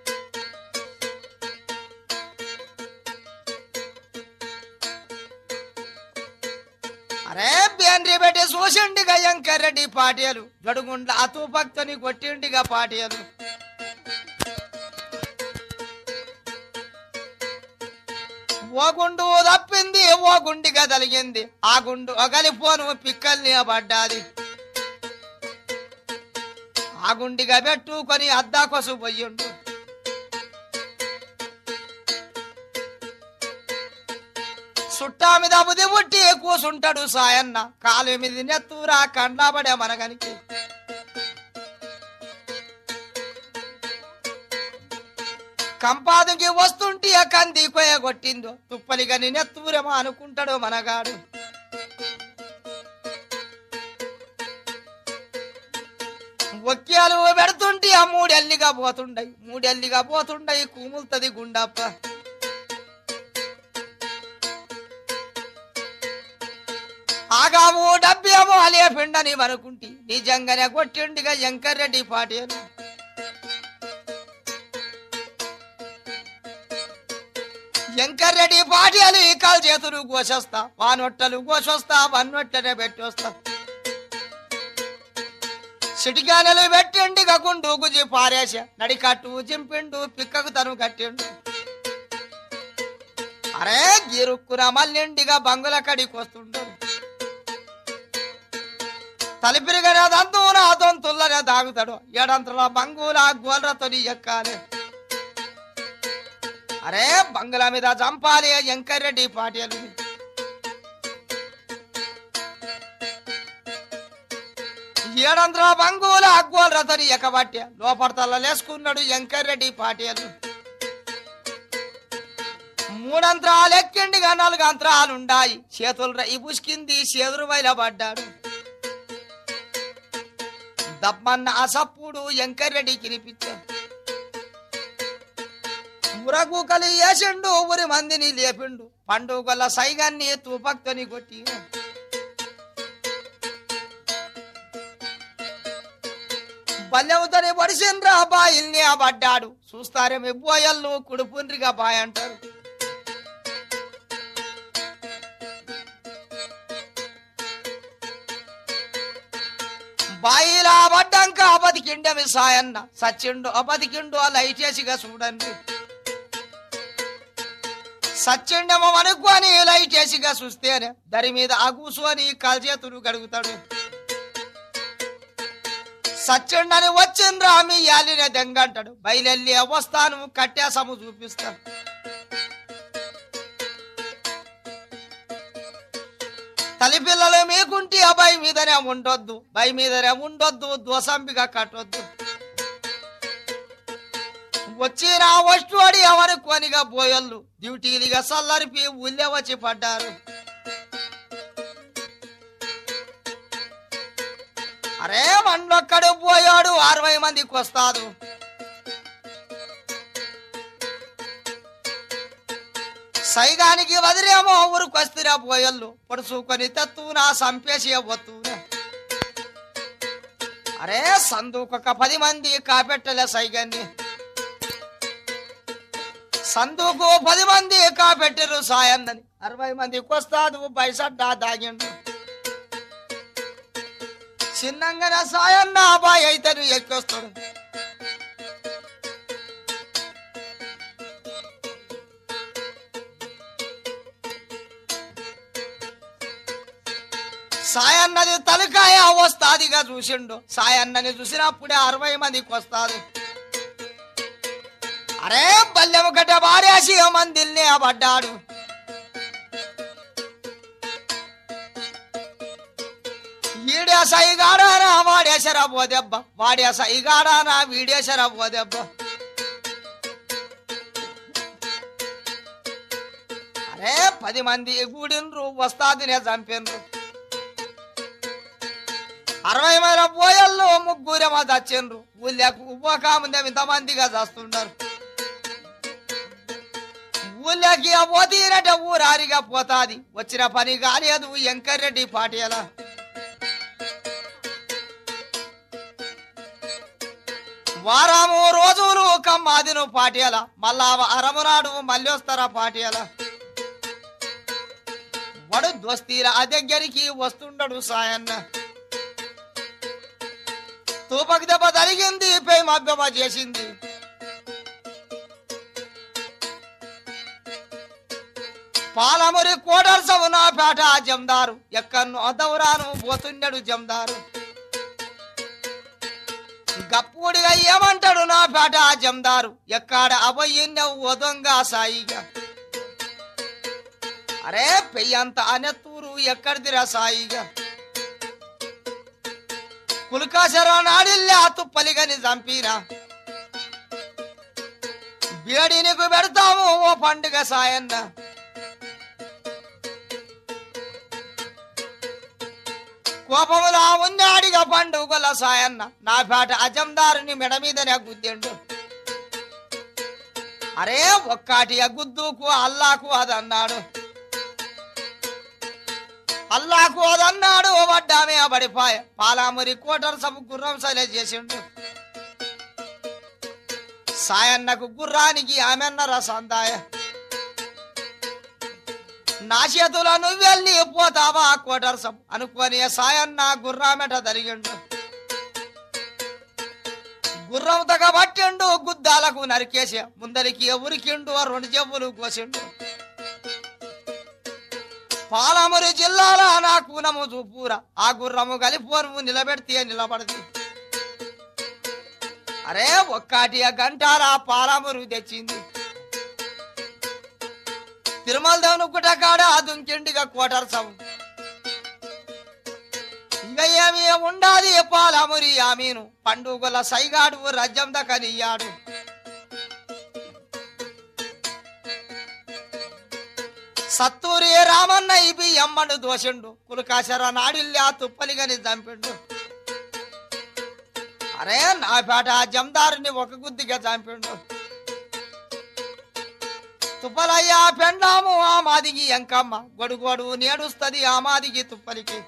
అరే బేంద్రి పెట్టి చూసిండిగా ఎంకరెడ్డి పాటియలు జడుగుండ్ల అతు భక్తుని కొట్టిండిగా పాటియలు ఓ గుండు తప్పింది ఓ గుండిగా తలిగింది ఆ గుండు అగలిపోను పిక్కల్ని పడ్డాది ఆ గుండిగా పెట్టుకొని అద్దా కొసు పోయిండు సుట్టా మీద బుది పుట్టి కూసుంటాడు సాయన్న కాలు మీద నెత్తూరా కండ్లాబడే మనగనికి కంపాదుకి వస్తుంటే ఆ కంది కొయ్య కొట్టిందో తుప్పలిగని నెత్తూరేమో అనుకుంటాడు మనగాడు ఒక్యాలు పెడుతుంటే ఆ మూడెల్లిగా పోతుండయి మూడెల్లిగా పోతుండయి కూములుతుంది గుండప్ప ఆగాము డబ్బేమో అలేపిండని అనుకుంటి నిజంగానే కొట్టిండిగా ఎంకరెడ్డి పాటేలు ఎంకరెడ్డి పాటేలు ఈ కాలు చేతులు కోసేస్తా వానొట్టలు కోసొస్తా వన్నొట్టనే పెట్టొస్తా సిటిగానలు పెట్టిండి గుండు గుజి పారేస నడికట్టు జింపిండు పిక్కకు తను కట్టిండు అరే గిరుక్కున మళ్ళిండిగా బంగుల కడికి వస్తుండు తలిపిరిగనే దంతున దొంతుల్లనే దాగుతాడు ఏడంతల బంగుల గోల్రతోని ఎక్కాలి అరే బంగుల మీద చంపాలి ఎంకరెడ్డి పాటేలు ఏడంతల బంగుల గోల్రతోని ఎక్కబట్టే లోపడతల లేసుకున్నాడు ఎంకరెడ్డి పాటేలు మూడంత్రాలు ఎక్కిండిగా నాలుగు అంతరాలుండాయి చేతులు రై పుష్కింది చేదురు వైల పడ్డాడు దమ్మన్న ఆ సప్పుడు ఎంకరెడ్డి కినిపించాడు ఉరగూకలు వేసిండు ఊరి మందిని లేపిండు పండుగల సైగాన్ని తుపక్తని కొట్టి బల్లెవుతని పడిసిండ్రా బాయిల్ని పడ్డాడు చూస్తారేమి బోయల్లు కుడుపుండ్రిగా బాయ్ అంటారు బాయిలా పడ్డాక బతికిండమి సాయన్న సచ్చిండు బతికిండు లైటేసిగా చూడండి సచ్చిండమో అనుకొని లైటేసిగా చూస్తేనే దరి మీద అగూసుకొని కాల్చేతులు గడుగుతాడు సచ్చిండని వచ్చిండ్రా మీ యాలినే దెంగంటాడు బయలెల్లి వస్తాను కట్టేసము చూపిస్తాను తల్లిపిల్లలు మీకుంటి ఆ బై మీదనే ఉండొద్దు బై మీదనే ఉండొద్దు దోసంబిగా కట్టొద్దు వచ్చిన వస్తు అడి ఎవరి కొనిగా పోయొల్లు డ్యూటీలుగా సల్లరిపి ఉల్లె వచ్చి పడ్డారు అరే మండొక్కడు పోయాడు అరవై మందికి వస్తాడు సైగానికి వదిలేమో ఊరుకొస్తిరా పోయళ్ళు పొడుచుకొని తత్తునా సంపేసి వత్తునా అరే సందుకొక పది మంది కాపెట్టలే సైగాన్ని సందుకు పది మంది కాపెట్టరు సాయందని అరవై మందికి వస్తాడు బయసడ్డా దాగిండు చిన్నంగా సాయన్న అబ్బాయి అయితే ఎక్కొస్తాడు సాయన్నది తలకాయ వస్తాదిగా చూసిండు సాయన్నని చూసినప్పుడే అరవై మందికి వస్తాది అరే బల్లెము గడ్డ బారేసి మందిల్ని పడ్డాడు ఈడే సైగాడానా వాడేసరా పోదెబ్బ వాడే సైగాడానా వీడేసరా పోదెబ్బ అరే పది మంది కూడినరు వస్తాదినే చంపినరు అరవై మంది పోయల్లో ముగ్గురేమో చచ్చిండ్రు ఊళ్ళకు ఉవ్వకాముందే ఇంతమందిగా చస్తుంటారు ఊళ్ళకి పోతీనట ఊరారిగా పోతాది వచ్చిన పని కాలేదు ఎంకరెడ్డి పాటియలా వారము రోజులు కమ్మాదిను పాటియల మళ్ళా అరమునాడు మళ్ళీ వస్తారా పాటియల వాడు దోస్తీల ఆ దగ్గరికి వస్తుండడు సాయన్న తూపకి దెబ్బ తరిగింది పై మబ్బెమ్మ చేసింది పాలమురి కోడర్సవు నా పేట జందారు ఎక్కన్ను అదవురాను పోతుండడు జందారు గప్పుడిగా ఏమంటాడు నా పేట జందారు ఎక్కడ అబయ్యవు వదంగా సాయిగా అరే పెయ్యంత అనెత్తూరు ఎక్కడిదిరా సాయిగా కులకాశర నాడిల్లే తుప్పలిగని చంపినా వేడి నీకు పెడతాము ఓ పండుగ సాయన్న కోపములా ఉన్నాడిగా పండుగల సాయన్న నా పేట అజందారుని మెడ మీదనే గుద్దిండు అరే ఒక్కటి గుద్దుకు అల్లాకు అదన్నాడు అల్లాకు అదన్నాడు ఓ వడ్డామే పడిపాయ పాలామురి కోటర్ సభ గుర్రం సలే చేసిండు సాయన్నకు గుర్రానికి ఆమెన్నర సందాయ నా చేతుల నువ్వెళ్ళి పోతావా కోటర్ సభ అనుకొని సాయన్న గుర్రామెట జరిగిండు గుర్రం తగ పట్టిండు గుద్దాలకు నరికేసి ముందరికి ఉరికిండు ఆ రెండు చెవులు కోసిండు పాలమురి జిల్లాల నా కూనము చూపురా ఆ గుర్రము కలిపోను నిలబెడితే నిలబడది అరే ఒక్కటి గంటారా పాలమురు తెచ్చింది తిరుమల దేవుని గుట్ట కాడ దుంకిండిగా కోటర్ సభ ఇక ఏమి ఉండాది పాలమురి ఆమీను పండుగల సైగాడు రజ్యం దకనియ్యాడు సత్తూరి రామన్న ఇవి ఎమ్మను దోషిండు కులకాశర నాడిల్లి ఆ తుప్పలిగని చంపిండు అరే నా పేట ఆ జందారుని ఒక గుద్దిగా చంపిండు తుప్పలయ్యా పెండాము ఆ మాదిగి ఎంకమ్మ గొడుగోడు నేడుస్తది ఆ మాదిగి తుప్పలికి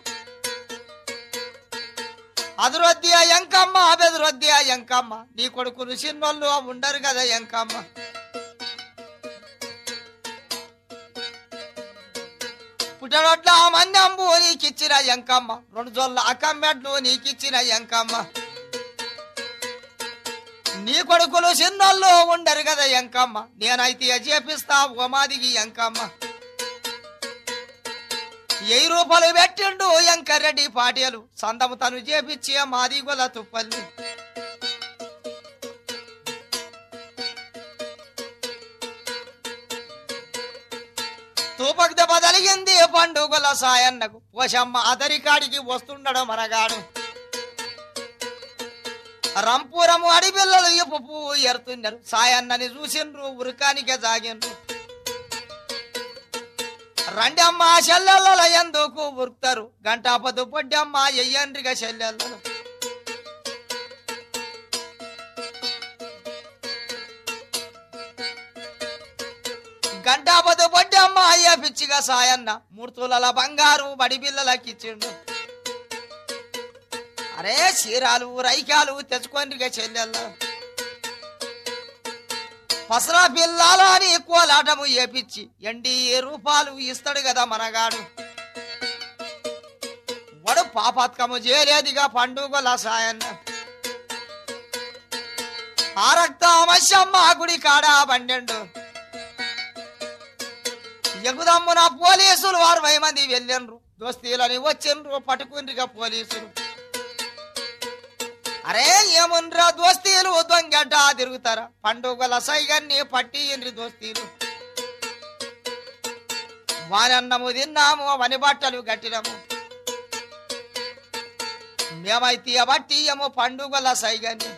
అదురొద్ది ఆ ఎంకమ్మ బెదురొద్ది ఆ ఎంకమ్మ నీ కొడుకులు చిన్నోళ్ళు ఉండరు కదా ఎంకమ్మ పుట్ట రెండొడ్ల మందంబు నీకిచ్చిన ఎంకమ్మ రెండు జొల్ల అక్కమ్మెడ్లు నీకిచ్చిన ఎంకమ్మ నీ కొడుకులు చిన్నోళ్ళు ఉండరు కదా ఎంకమ్మ నేనైతే చేపిస్తా ఉమాదికి ఎంకమ్మ వెయ్యి రూపాయలు పెట్టిండు ఎంకరెడ్డి పాటేలు సందము తను చేపిచ్చి మాది గొల తుప్పల్ని తూపకు దెబ్బ తలిగింది పండుగల సాయన్నకు పోషమ్మ అదరికాడికి వస్తుండడు మనగాడు రంపురము అడిపిల్లలు ఇప్పు పువ్వు ఎరుతున్నారు సాయన్నని చూసిండ్రు ఉరకానికే జాగిండ్రు రండమ్మ చెల్లెళ్ళ ఎందుకు ఉరుకుతారు గంటాపదు పొడ్డమ్మ ఎయ్యండ్రిగా చెల్లెళ్ళను గంటాపదు పొడ్డమ్మ అయ్య పిచ్చిగా సాయన్న మూడు తులాల బంగారు బడి పిల్లలకిచ్చిండు అరే చీరాలు రైకాలు తెచ్చుకోండిగా చెల్లెళ్ళ పసరా పిల్లాల అని కోలాటము ఏపిచ్చి ఎండి రూపాలు ఇస్తాడు కదా మనగాడు వాడు పాపాత్కము చేయలేదిగా పండుగల సాయన్న ఆ రక్తమశమ్మ గుడి కాడ బండెండు ఎగుదమ్మున పోలీసులు అరవై మంది వెళ్ళిండ్రు దోస్తీలని వచ్చిండ్రు పట్టుకుండ్రిగా పోలీసులు అరే ఏముండ్రా దోస్తీలు దొంగడ్డ తిరుగుతారా పండుగల సైగన్ని పట్టి ఇండ్రి దోస్తీలు వానన్నము తిన్నాము వని బట్టలు కట్టినము మేమైతే బట్టియము పండుగల సైగన్ని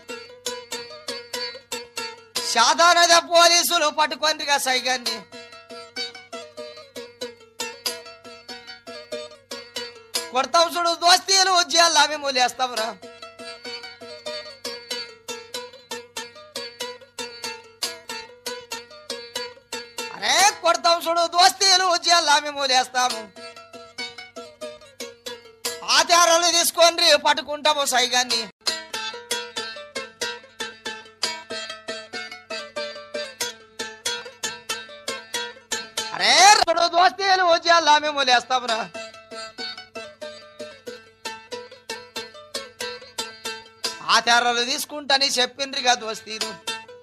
సాధారణ పోలీసులు పట్టుకొందిగా సైగన్ని కొడతాం చూడు దోస్తీలు జైల్లో మేము లేస్తావురా అరే కొడతాం చూడు దోస్తీలు జైల్లో మేము లేస్తాము ఆచారాలు తీసుకొని పట్టుకుంటాము సైగాన్ని అరే చూడు దోస్తీలు జైల్లో మేము లేస్తామురా ఆచారాలు తీసుకుంటని చెప్పిండ్రిగా దోస్తీలు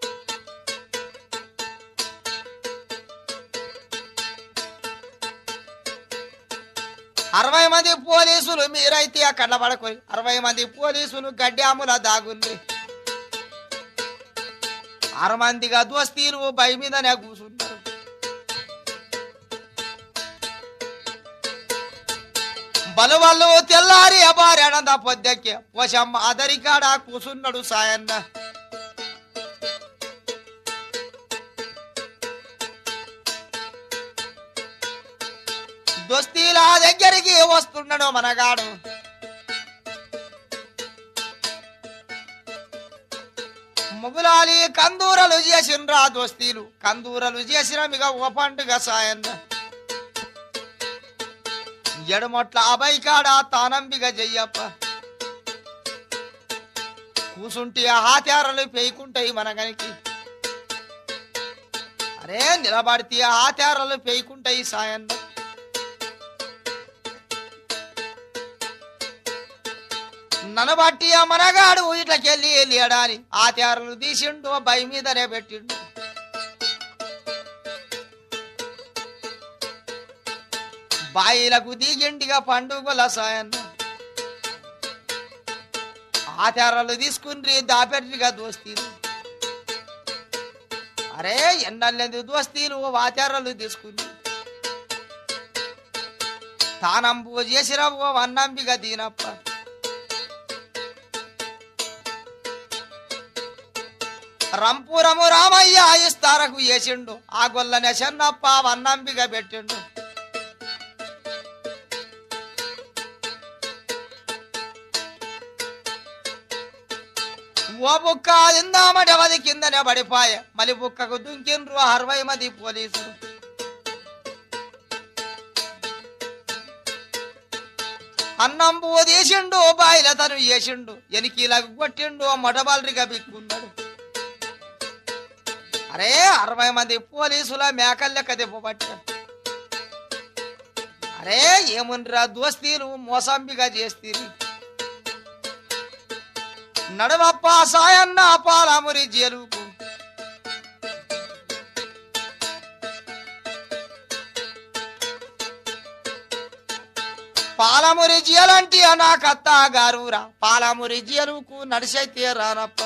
అరవై మంది పోలీసులు మీరైతే అక్కడ పడకోయి అరవై మంది పోలీసులు గడ్డాముల దాగుంది అర మందిగా దోస్తీలు బై మీదనే కూర్చున్నారు బలవల్లు తెల్లారి అబారేడంద పొద్దెక్కి పోషమ్మ అదరికాడ కూసున్నాడు సాయన్న దోస్తీల దగ్గరికి వస్తున్నాడు మనగాడు ముగులాలి కందూరలు చేసిండ్రా దోస్తీలు కందూరలు చేసిన మిగ ఒక పండుగ సాయన్న ఎడమొట్ల అబైకాడ తానంబిగా చెయ్యప్ప కూసుంటే ఆ హాత్యారలు పేయకుంటాయి మనగనికి అరే నిలబడితే ఆ హాత్యారలు పేయకుంటాయి సాయన్న ననబట్టి ఆ మనగాడు ఇట్లకెళ్ళి వెళ్ళాడని ఆచారాలు తీసిండు బై మీదనే పెట్టిండు బాయిలకు దిగిండిగా పండుగల సాయన్న ఆచారాలు తీసుకుని దాపెట్టిగా దోస్తీలు అరే ఎన్నెల్లెందు దోస్తీలు ఆచారాలు తీసుకుని తానంబు చేసిరవు అన్నంబిగా దీనప్ప రంపురము రామయ్య ఇస్తారకు వేసిండు ఆ గొల్లనే చెన్నప్ప వన్నంబిగా పెట్టిండు ఓ బుక్క ఇందామటి అవది కిందనే పడిపాయ మలి బుక్కకు దుంకిండ్రు అరవై మంది పోలీసులు అన్నం పూ తీసిండు బాయిల తను వేసిండు ఎనికీలకు కొట్టిండు మొటబాలరిగా బిక్కున్నాడు అరే అరవై మంది పోలీసుల మేకల్ లెక్క దిప్పబట్టారు అరే ఏముండ్రా దోస్తీలు మోసంబిగా చేస్తీరి నడవప్ప సాయన్న పాలమురి జెలుకు పాలమురి జియలంటి నా కత్త గారురా పాలమురి జియలుకు నడిసైతే రానప్ప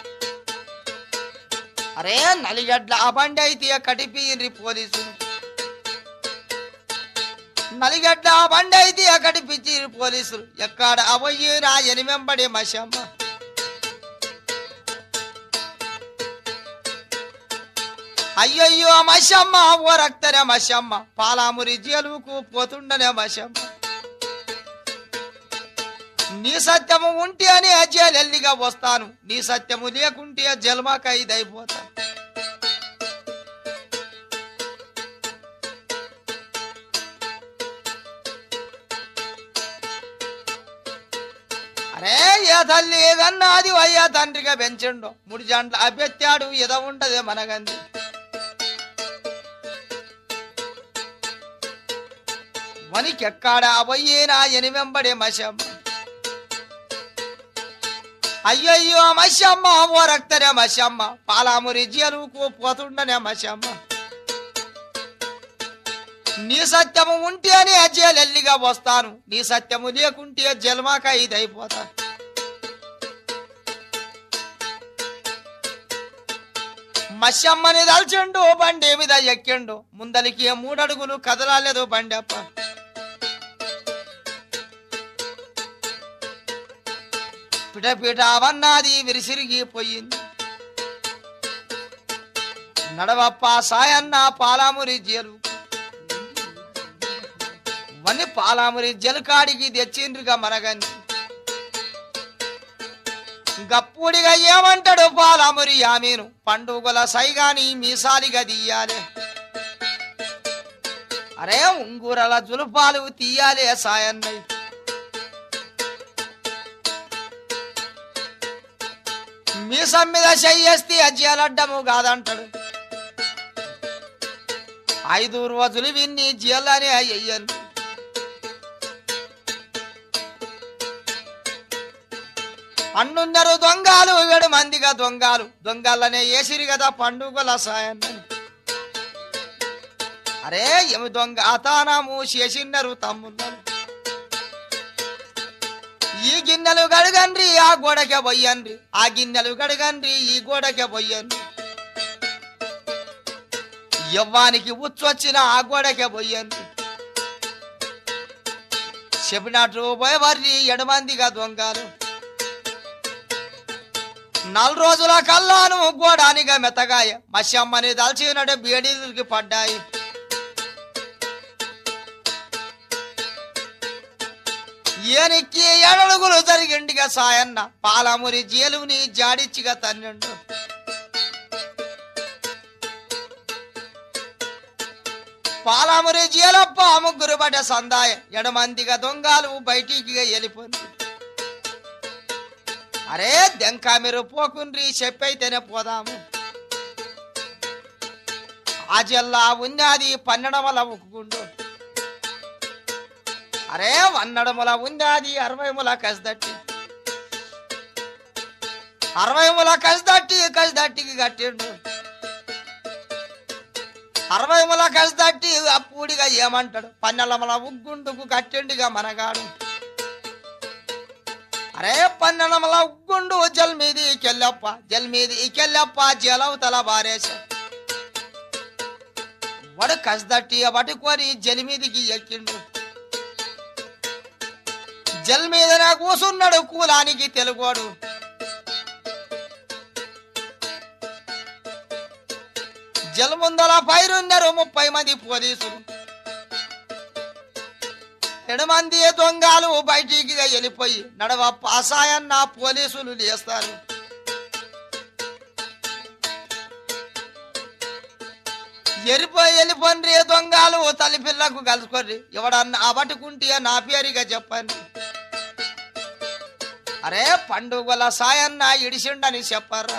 అరే నలిగడ్ల బండి అయితే కటిపీరి పోలీసులు నలిగడ్డ బండి అయితే కటిపించి పోలీసులు ఎక్కడ అవయ్యిరా ఎనిమెంబడి మషమ్మ అయ్యయ్యో మషమ్మ ఓ రక్తనే మషమ్మ పాలామురి జేలుకు పోతుండనే మషమ్మ నీ సత్యము ఉంటే అని జైలెల్లిగా వస్తాను నీ సత్యము లేకుంటే జల్మా ఖైదైపోతా అరే ఏ తల్లి ఏదన్నాది అయ్యా తండ్రిగా పెంచిండు ముడి జంటలు అభ్యత్యాడు ఎద ఉంటదే మనగంది వనికెక్కాడ అవయ్యేనా ఎనివెంబడే మశమ్మ అయ్యయ్యో మశమ్మ ఓ రక్తనే మశమ్మ పాలామురి జలుకు పోతుండనే మశమ్మ నీ సత్యము ఉంటేనే జైలెల్లిగా వస్తాను నీ సత్యము లేకుంటే జల్మాక ఇదైపోతా మత్స్యమ్మని దల్చిండు బండి మీద ఎక్కిండు ముందలికి మూడడుగులు కదలాలేదు బండి అప్ప పిట పిట అవన్నాది విరిసిరిగి పోయింది నడవప్ప సాయన్న పాలామురి జేలు వన్ని పాలామురి జలకాడికి తెచ్చిండ్రుగా మనగని గప్పుడిగా ఏమంటాడు పాలామురి ఆమెను పండుగల సైగాని మీసాలిగా తీయాలే అరే ఉంగురల జులుపాలు తీయాలే సాయన్నయ్య మీసం మీద చెయ్యేస్తే అజ్జాలడ్డము కాదంటాడు ఐదు రోజులు విన్ని జీలనే అయ్యను అన్నున్నరు దొంగలు ఏడు మందిగా దొంగలు దొంగలనే ఏసిరి కదా పండుగల సాయన్నని అరే ఏమి దొంగ అతానము చేసిన్నారు తమ్ముళ్ళు ఈ గిన్నెలు గడగండ్రి ఆ గోడకే పోయండ్రి ఆ గిన్నెలు గడగండ్రి ఈ గోడకే పోయండ్రి యవ్వానికి ఉచ్చొచ్చిన ఆ గోడకే పోయండ్రి చెప్పినట్టు పోయేవారి ఎడమందిగా దొంగలు నాలుగు రోజుల కల్లాను గోడానిగా మెత్తగాయ మత్స్యమ్మని దల్చినట్టు బేడీలకి పడ్డాయి ఏనికి ఏడడుగులు జరిగిండిగా సాయన్న పాలమురి జేలుని జాడిచ్చిగా తన్నుండు పాలమురి జేలప్ప ముగ్గురు పడ్డ సందాయ ఎడమందిగా దొంగలు బయటికి వెళ్ళిపోయింది అరే దెంకా మీరు పోకుండ్రి చెప్పైతేనే పోదాము ఆ జిల్లా ఉన్నది పన్నెడమల ఉక్కుండు అరే వన్నడముల ఉన్నది అరవై ముల కసిదట్టి అరవై ముల కసిదట్టి కసిదట్టికి కట్టిండు అరవై ముల కసిదట్టి అప్పుడిగా ఏమంటాడు పన్నెలముల ఉగ్గుండుకు కట్టిండిగా మనగాడు అరే పన్నెలముల ఉగ్గుండు జల్ మీది కెల్లప్ప జల్ మీది కెల్లప్ప జలవతల బారేశ వాడు కసిదట్టి పట్టుకొని జల్ మీదికి ఎక్కిండు జల్ మీద కూసున్నాడు కూలానికి తెలుగోడు జల్ ముందల పైరున్నారు ముప్పై మంది పోలీసులు మంది దొంగలు బయటికి వెళ్ళిపోయి నడవ పాసాయన్న పోలీసులు లేస్తారు ఎరిపోయి వెళ్ళిపోండి దొంగలు తల్లి పిల్లకు కలుసుకోర్రి ఎవడన్నా అబట్టుకుంటే నా పేరుగా చెప్పండి అరే పండుగల సాయన్న ఇడిసిండని చెప్పారా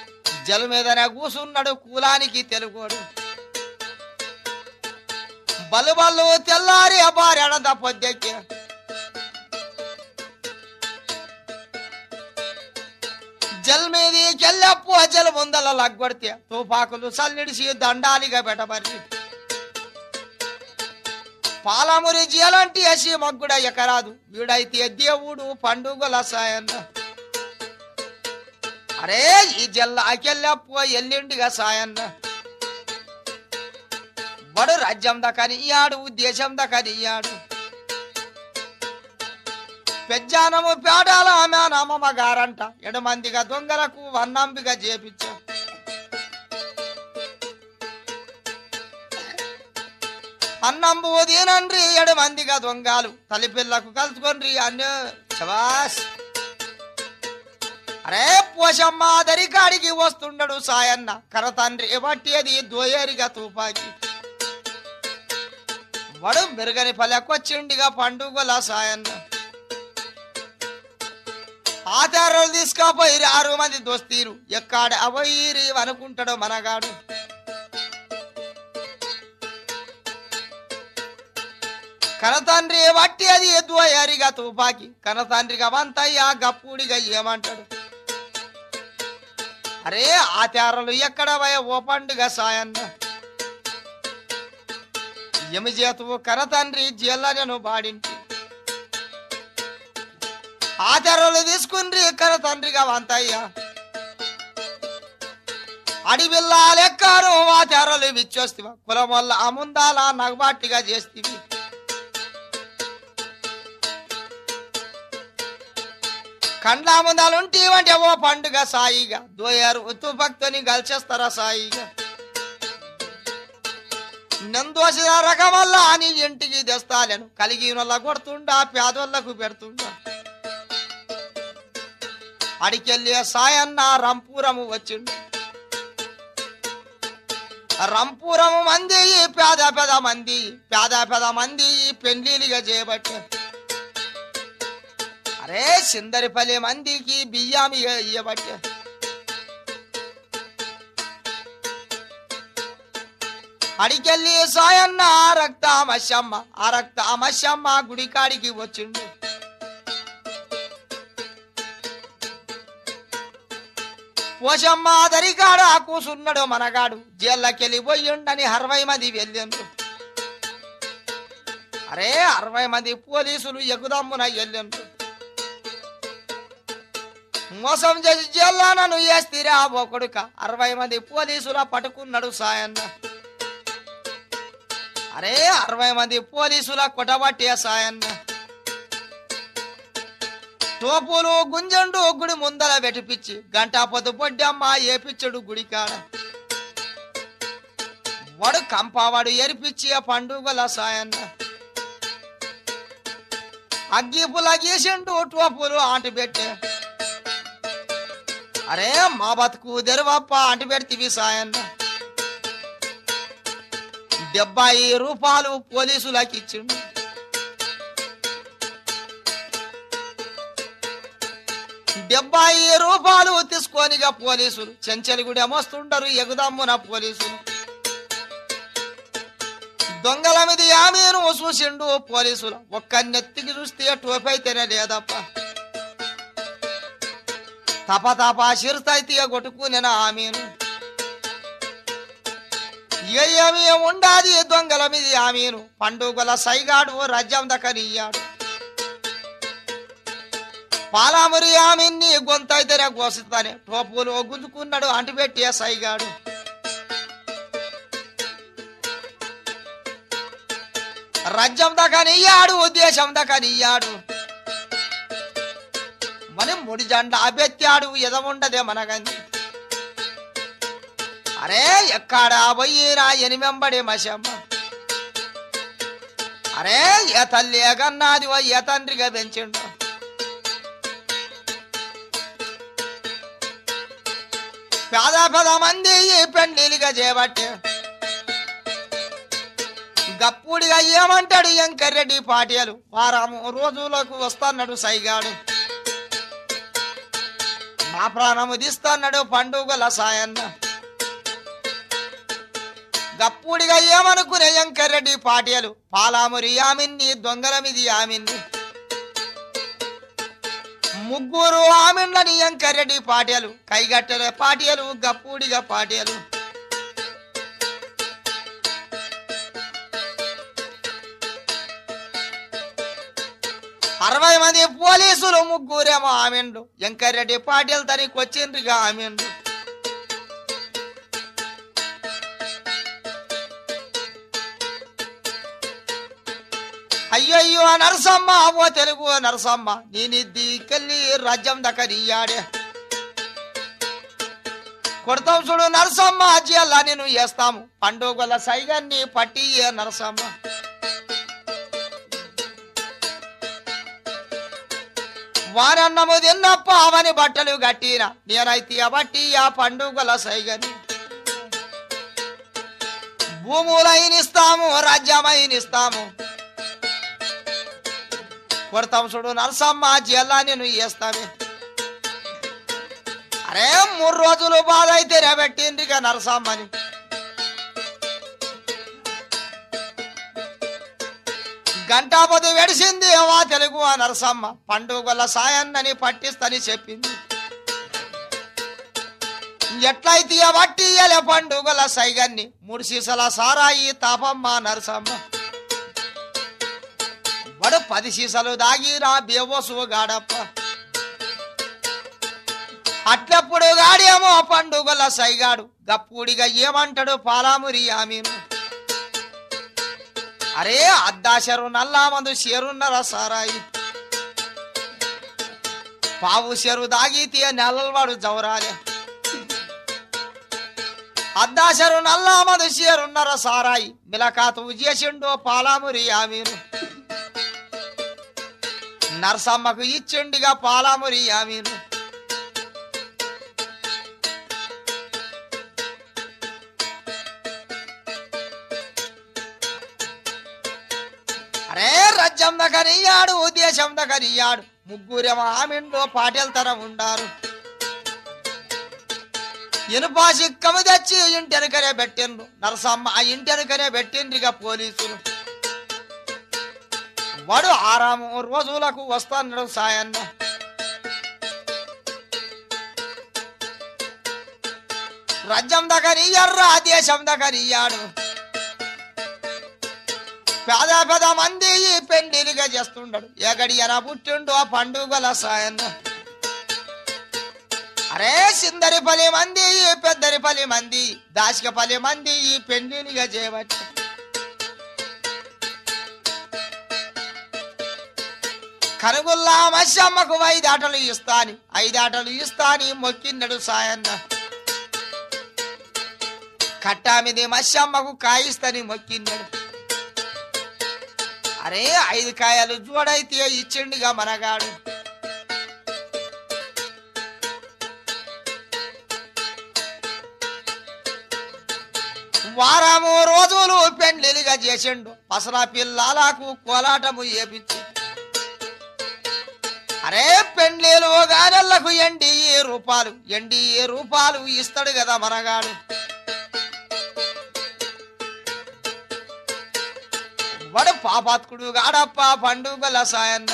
జల మీదనే కూసున్నాడు కూలానికి తెలుగోడు బలు బలు తెల్లారి భార్యడంత పొద్దెక్కి జల్ మీది కెల్లప్పు జల్ ముందల లగ్గొడితే తుపాకులు సల్లిడిసి దండాలిగా పెట్టబరి పాలమురి జీలంటి అసి మగ్గుడ ఎకరాదు వీడైతే దేవుడు పండుగల సాయన్న అరే ఈ జల్ల అకెళ్ళప్పో ఎల్లిండిగా సాయన్న వడు రాజ్యం దకనియాడు దేశం దకనియాడు పెజ్జానము పేడాల ఆమె నామమ్మ గారంట ఎడమందిగా దొంగలకు వన్నంబిగా చేపించా అన్నంబు దీనండ్రి ఎడమందిగా దొంగలు తల్లిపిల్లకు కలుసుకొండ్రి అన్య శబాష్ అరే పోషమ్మ దరికాడికి వస్తుండడు సాయన్న కర తండ్రి బట్టేది దోయేరిగా తుపాకి వడు మెరుగని పలెకొచ్చిండిగా పండుగల సాయన్న ఆధారాలు తీసుకపోయి ఆరు మంది దోస్తీరు ఎక్కడ అవయిరి అనుకుంటాడో మనగాడు కనతండ్రి వట్టి అది ఎద్దుయ్యారిగా తుపాకి కనతండ్రిగా వంతయ్య గప్పుడిగా ఏమంటాడు అరే ఆచారాలు ఎక్కడ పోయే ఓ పండుగ సాయన్న ఎమి చేతువు కనతండ్రి జిల్లాను బాడింటి ఆచారాలు తీసుకుని కన తండ్రిగా వంతయ్య అడివిల్లా లెక్కారు ఆచారాలు ఇచ్చొస్తివా కులం వల్ల అముందాల నగబాటిగా చేస్తివి కండ్ల ముందాలు ఉంటే ఓ పండుగ సాయిగా దోయారు ఉత్తు భక్తుని గల్చేస్తారా సాయిగా నందోసిన రకమల్ల అని ఇంటికి తెస్తాలను కలిగిన కొడుతుండా పేదోళ్లకు పెడుతుండా అడికెళ్ళే సాయన్న రంపూరము వచ్చిండు రంపూరము మంది పేద పెద మంది పేద పెద మంది పెండ్లీలుగా చేయబట్టే అరే సిందరిపల్లి మందికి బియ్యం ఇయ్య- ఇయ్యబట్టే అడికెళ్ళి సాయన్న ఆ రక్త అమశమ్మ ఆ రక్త అమశమ్మ గుడికాడికి వచ్చిండు పోషమ్మ దరికాడ కూసున్నాడు మనగాడు జైల్లోకెళ్ళి పోయిండని అరవై మంది వెళ్ళిండ్రు అరే అరవై మంది పోలీసులు ఎగుదమ్మున వెళ్ళిండ్రు మోసం చేసి జైల్లో నన్ను వేస్తీరా ఓ కొడుక అరవై మంది పోలీసుల పట్టుకున్నాడు సాయన్న అరే అరవై మంది పోలీసుల కొట్టబట్టే సాయన్న తోపులు గుంజండు గుడి ముందల వెటిపిచ్చి గంటా పొద్దు పొడ్డమ్మ ఏపిచ్చడు గుడి కాడ వాడు కంపవాడు ఎరిపిచ్చి ఆ పండుగల సాయన్న అగ్గి పుల్ల గీసిండు టోపులు ఆంటి పెట్టే అరే మా బతుకు తెరువప్ప అంటి పెడితివి సాయన్న డెబ్బై రూపాయలు పోలీసులకు ఇచ్చిండు డెబ్బై రూపాయలు తీసుకొనిగా పోలీసులు చెంచలిగుడి మస్తుండరు ఎగుదమ్మున పోలీసులు దొంగల మీద యామీను చూసిండు పోలీసులు ఒక్క నెత్తికి చూస్తే టోపైతేనే లేదప్ప తప తప చిరుతైతే కొట్టుకునేన ఆమెను ఏ ఏమి ఉండాది దొంగల మీద ఆమెను పండుగల సైగాడు రజ్యం దక్కనియ్యాడు పాలామురి ఆమెన్ని గొంతైతేనే కోసిస్తానే టోపులు గుంజుకున్నాడు అంటిపెట్టి సైగాడు రజ్యం దక్కనియ్యాడు ఉద్దేశం దక్కనియ్యాడు మనం ముడి జండ అబెత్తాడు ఎదముండదే మనగంది అరే ఎక్కడ పోయినా ఎనిమెంబడే మశమ్మ అరే ఏ తల్లి ఎగన్నాది ఓ ఏ తండ్రిగా పెంచిండు పేద పెద మంది ఈ పెండిలిగా చేపట్టే గప్పుడిగా ఏమంటాడు ఎంకరెడ్డి పాటియలు వారము రోజులకు వస్తాన్నాడు సైగాడు నా ప్రాణము తీస్తాన్నాడు పండుగల సాయన్న గప్పుడిగా ఏమనుకునే ఎంకరెడ్డి పాటియలు పాలామురి ఆమెన్ని దొంగల మిది ఆమెన్ని ముగ్గురు ఆమెన్లని ఎంకరెడ్డి పాటియలు కైగట్టెల పాటియలు గప్పుడిగా పాటియలు అరవై మంది పోలీసులు ముగ్గురేమో ఆమెండు ఎంకరెడ్డి పాటిల్ తనకి వచ్చిండ్రుగా ఆమెండు అయ్యయ్యో నరసమ్మ ఓ తెలుగు నరసమ్మ నేనిద్ది కెళ్ళి రాజ్యం దక్కనియాడే కొడతాం చూడు నరసమ్మ అజ్జల్లా నేను వేస్తాము పండుగల సైగాన్ని పట్టి ఏ నరసమ్మ వారన్నము తిన్నప్ప అవని బట్టలు గట్టిన నేనైతే బట్టి ఆ పండుగల సైగని భూములైనిస్తాము రాజ్యమైనిస్తాము కొడతాం చూడు నరసమ్మ జిల్లా నేను వేస్తామే అరే మూడు రోజులు బాధ అయితే రెబెట్టిండ్రిగా నరసమ్మని గంటాపది వెడిసింది వా తెలుగు ఆ నరసమ్మ పండుగల సాయన్నని పట్టిస్తని చెప్పింది ఎట్లయితే బట్టి ఇయ్యలే పండుగల సైగన్ని మూడు సీసల సారాయి తాపమ్మ నరసమ్మ వాడు పది సీసాలు దాగిరా బేవోసు గాడప్ప అట్లప్పుడు గాడేమో పండుగల సైగాడు గప్పుడిగా ఏమంటాడు పాలామురి ఆమెను అరే అద్దాశరు నల్లా మందు షేరున్నర సారాయి పావు చెరు దాగితే నెలవాడు జవరాలే అద్దాశరు నల్లా మందు షేరున్నర సారాయి మిలకాతు చేసిండు పాలామురి ఆమెను నరసమ్మకు ఇచ్చిండిగా పాలామురి ఆమెను అరే రజ్యం దగ్గరయ్యాడు దేశం దగ్గరయ్యాడు ముగ్గురేమో ఆమెండో పాటెల్తర ఉండారు ఇనుపా సిక్కము తెచ్చి ఇంటెనకనే పెట్టిండ్రు నరసమ్మ ఆ ఇంటెనకనే పెట్టిండ్రిగా పోలీసులు వాడు ఆరాము రోజులకు వస్తాడు సాయన్న రజ్యం దగ్గర ఇయ్యర్రా దేశం దగ్గర ఇయ్యాడు పేద పెద మంది ఈ పెండిలిగా చేస్తుండడు ఎగడి ఎన పుట్టిండు ఆ పండుగల సాయన్న అరే సిందరి పలి మంది ఈ పెద్దరి పలి మంది దాసిక పలి మంది ఈ పెండిలిగా చేయవచ్చు కనుగుల్లా మత్స్యమ్మకు ఐదాటలు ఇస్తాని ఐదాటలు ఇస్తాని మొక్కిన్నడు సాయన్న కట్టామిది మత్స్యమ్మకు కాయిస్తని మొక్కిన్నాడు అరే ఐదు కాయలు జోడైతే ఇచ్చిండిగా మనగాడు వారము రోజులు పెండ్లిగా చేసిండు పసరా పిల్లలకు కోలాటము ఏపించి అరే పెండ్లీలు గారెళ్లకు ఎండి ఏ రూపాలు ఎండి ఏ రూపాలు ఇస్తాడు కదా మనగాడు వాడు పాపాత్కుడు గాడప్ప పండుగల సాయన్న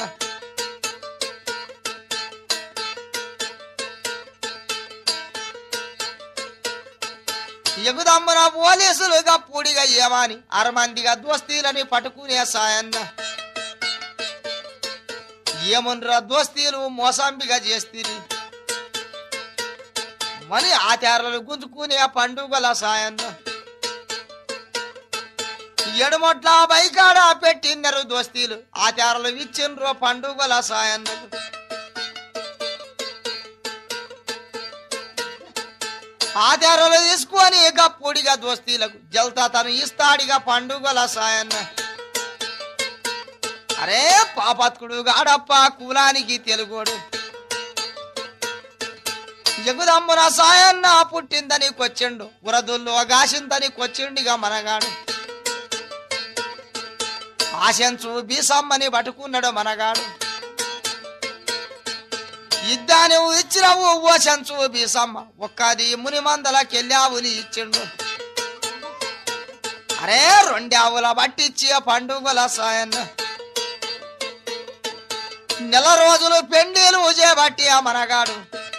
ఎగుదమ్మున పోలీసులుగా పూడిగా ఏమాని అరమందిగా దోస్తీలని పట్టుకునే సాయన్న ఏమున్రా దోస్తీలు మోసాంబిగా చేస్తీరి మని ఆచారాలు గుంజుకునే పండుగల సాయన్న ఎడుమొట్ల బైకాడ పెట్టిన్నరు దోస్తీలు ఆచారాలు ఇచ్చిండ్రు పండుగల సాయన్నకు ఆచారాలు తీసుకొని గప్పుడిగా దోస్తీలకు జల్తా తను ఇస్తాడిగా పండుగల సాయన్న అరే పాపత్కుడు గాడప్ప కులానికి తెలుగోడు ఎగుదమ్మున సాయన్న పుట్టిందని కొచ్చిండు ఉరదుల్లో గాసిందని కొచ్చిండిగా మనగాడు ఆశంచు బీసమ్మని పట్టుకున్నాడు మనగాడు ఇద్దా నువ్వు ఇచ్చినవు ఓశంచు బీసమ్మ ఒక్కది ముని మందలకెళ్ళావుని ఇచ్చిండు అరే రెండావుల పట్టించి ఆ పండుగల సాయన్న నెల రోజులు పెండీలు చేపట్టి ఆ మనగాడు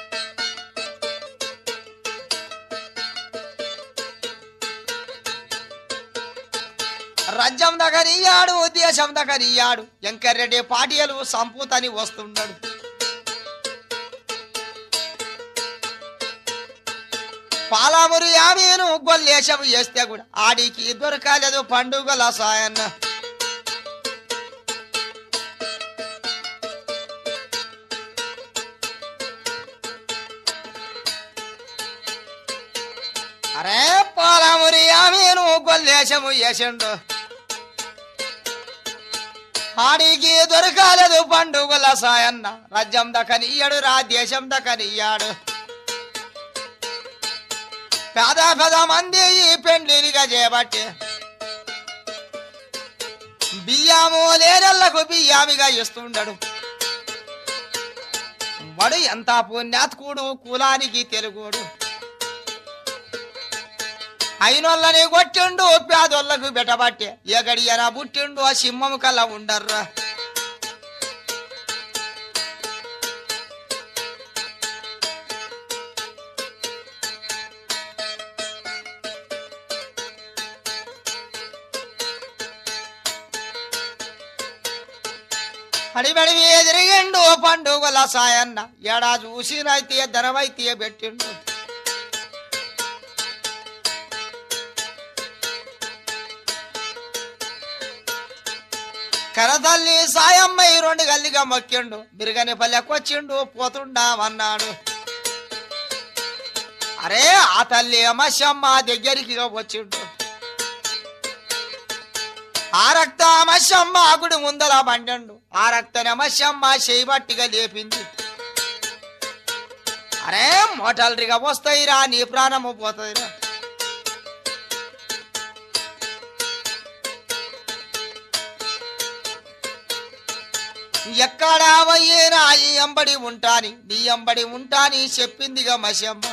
రాజ్యం దగ్గరియ్యాడు దేశం దగ్గరియ్యాడు ఎంకరెడ్డి పాటియలు సంపూతని వస్తుండడు పాలామురి యామీను గొల్లేశం చేస్తే కూడా ఆడికి దొరకలేదు పండుగల సాయన్న అరే పాలామురి యామీను గొల్లేశము చేసిండు ఆడికి దొరకలేదు పండుగల సాయన్న రాజ్యం దక్కనియ్యాడు రా దేశం దక్కనియ్యాడు పేద పెద మంది ఈ పెండ్లిగా చేపట్టి బియ్యము లేనెళ్లకు బియ్యామిగా ఇస్తుండడు వాడు ఎంత పుణ్యాత్కుడు కులానికి తెలుగుడు అయినోళ్ళని కొట్టిండు పేదోళ్ళకు బెటబట్టే ఎగడియన పుట్టిండు ఆ సింహము కల్లా ఉండర్రా అడిబడివి ఎదిరిగిండు పండుగల సాయన్న ఎడా చూసినైతే ధనమైతే పెట్టిండు కరతల్లి సాయమ్మయ్య రెండు గల్లిగా మొక్కిండు బిరుగని పల్లెకొచ్చిండు పోతుండామన్నాడు అరే ఆ తల్లి అమశమ్మ దగ్గరికి వచ్చిండు ఆ రక్త అమశమ్మ గుడి ముందర బండండు ఆ రక్త నమశమ్మ చేయబట్టిగా లేపింది అరే మోటార్లుగా వస్తాయిరా నీ ప్రాణము పోతాయిరా ఎక్కడ పోయినా ఈ ఎంబడి ఉంటాని నీ ఎంబడి ఉంటాని చెప్పిందిగా మశమ్మ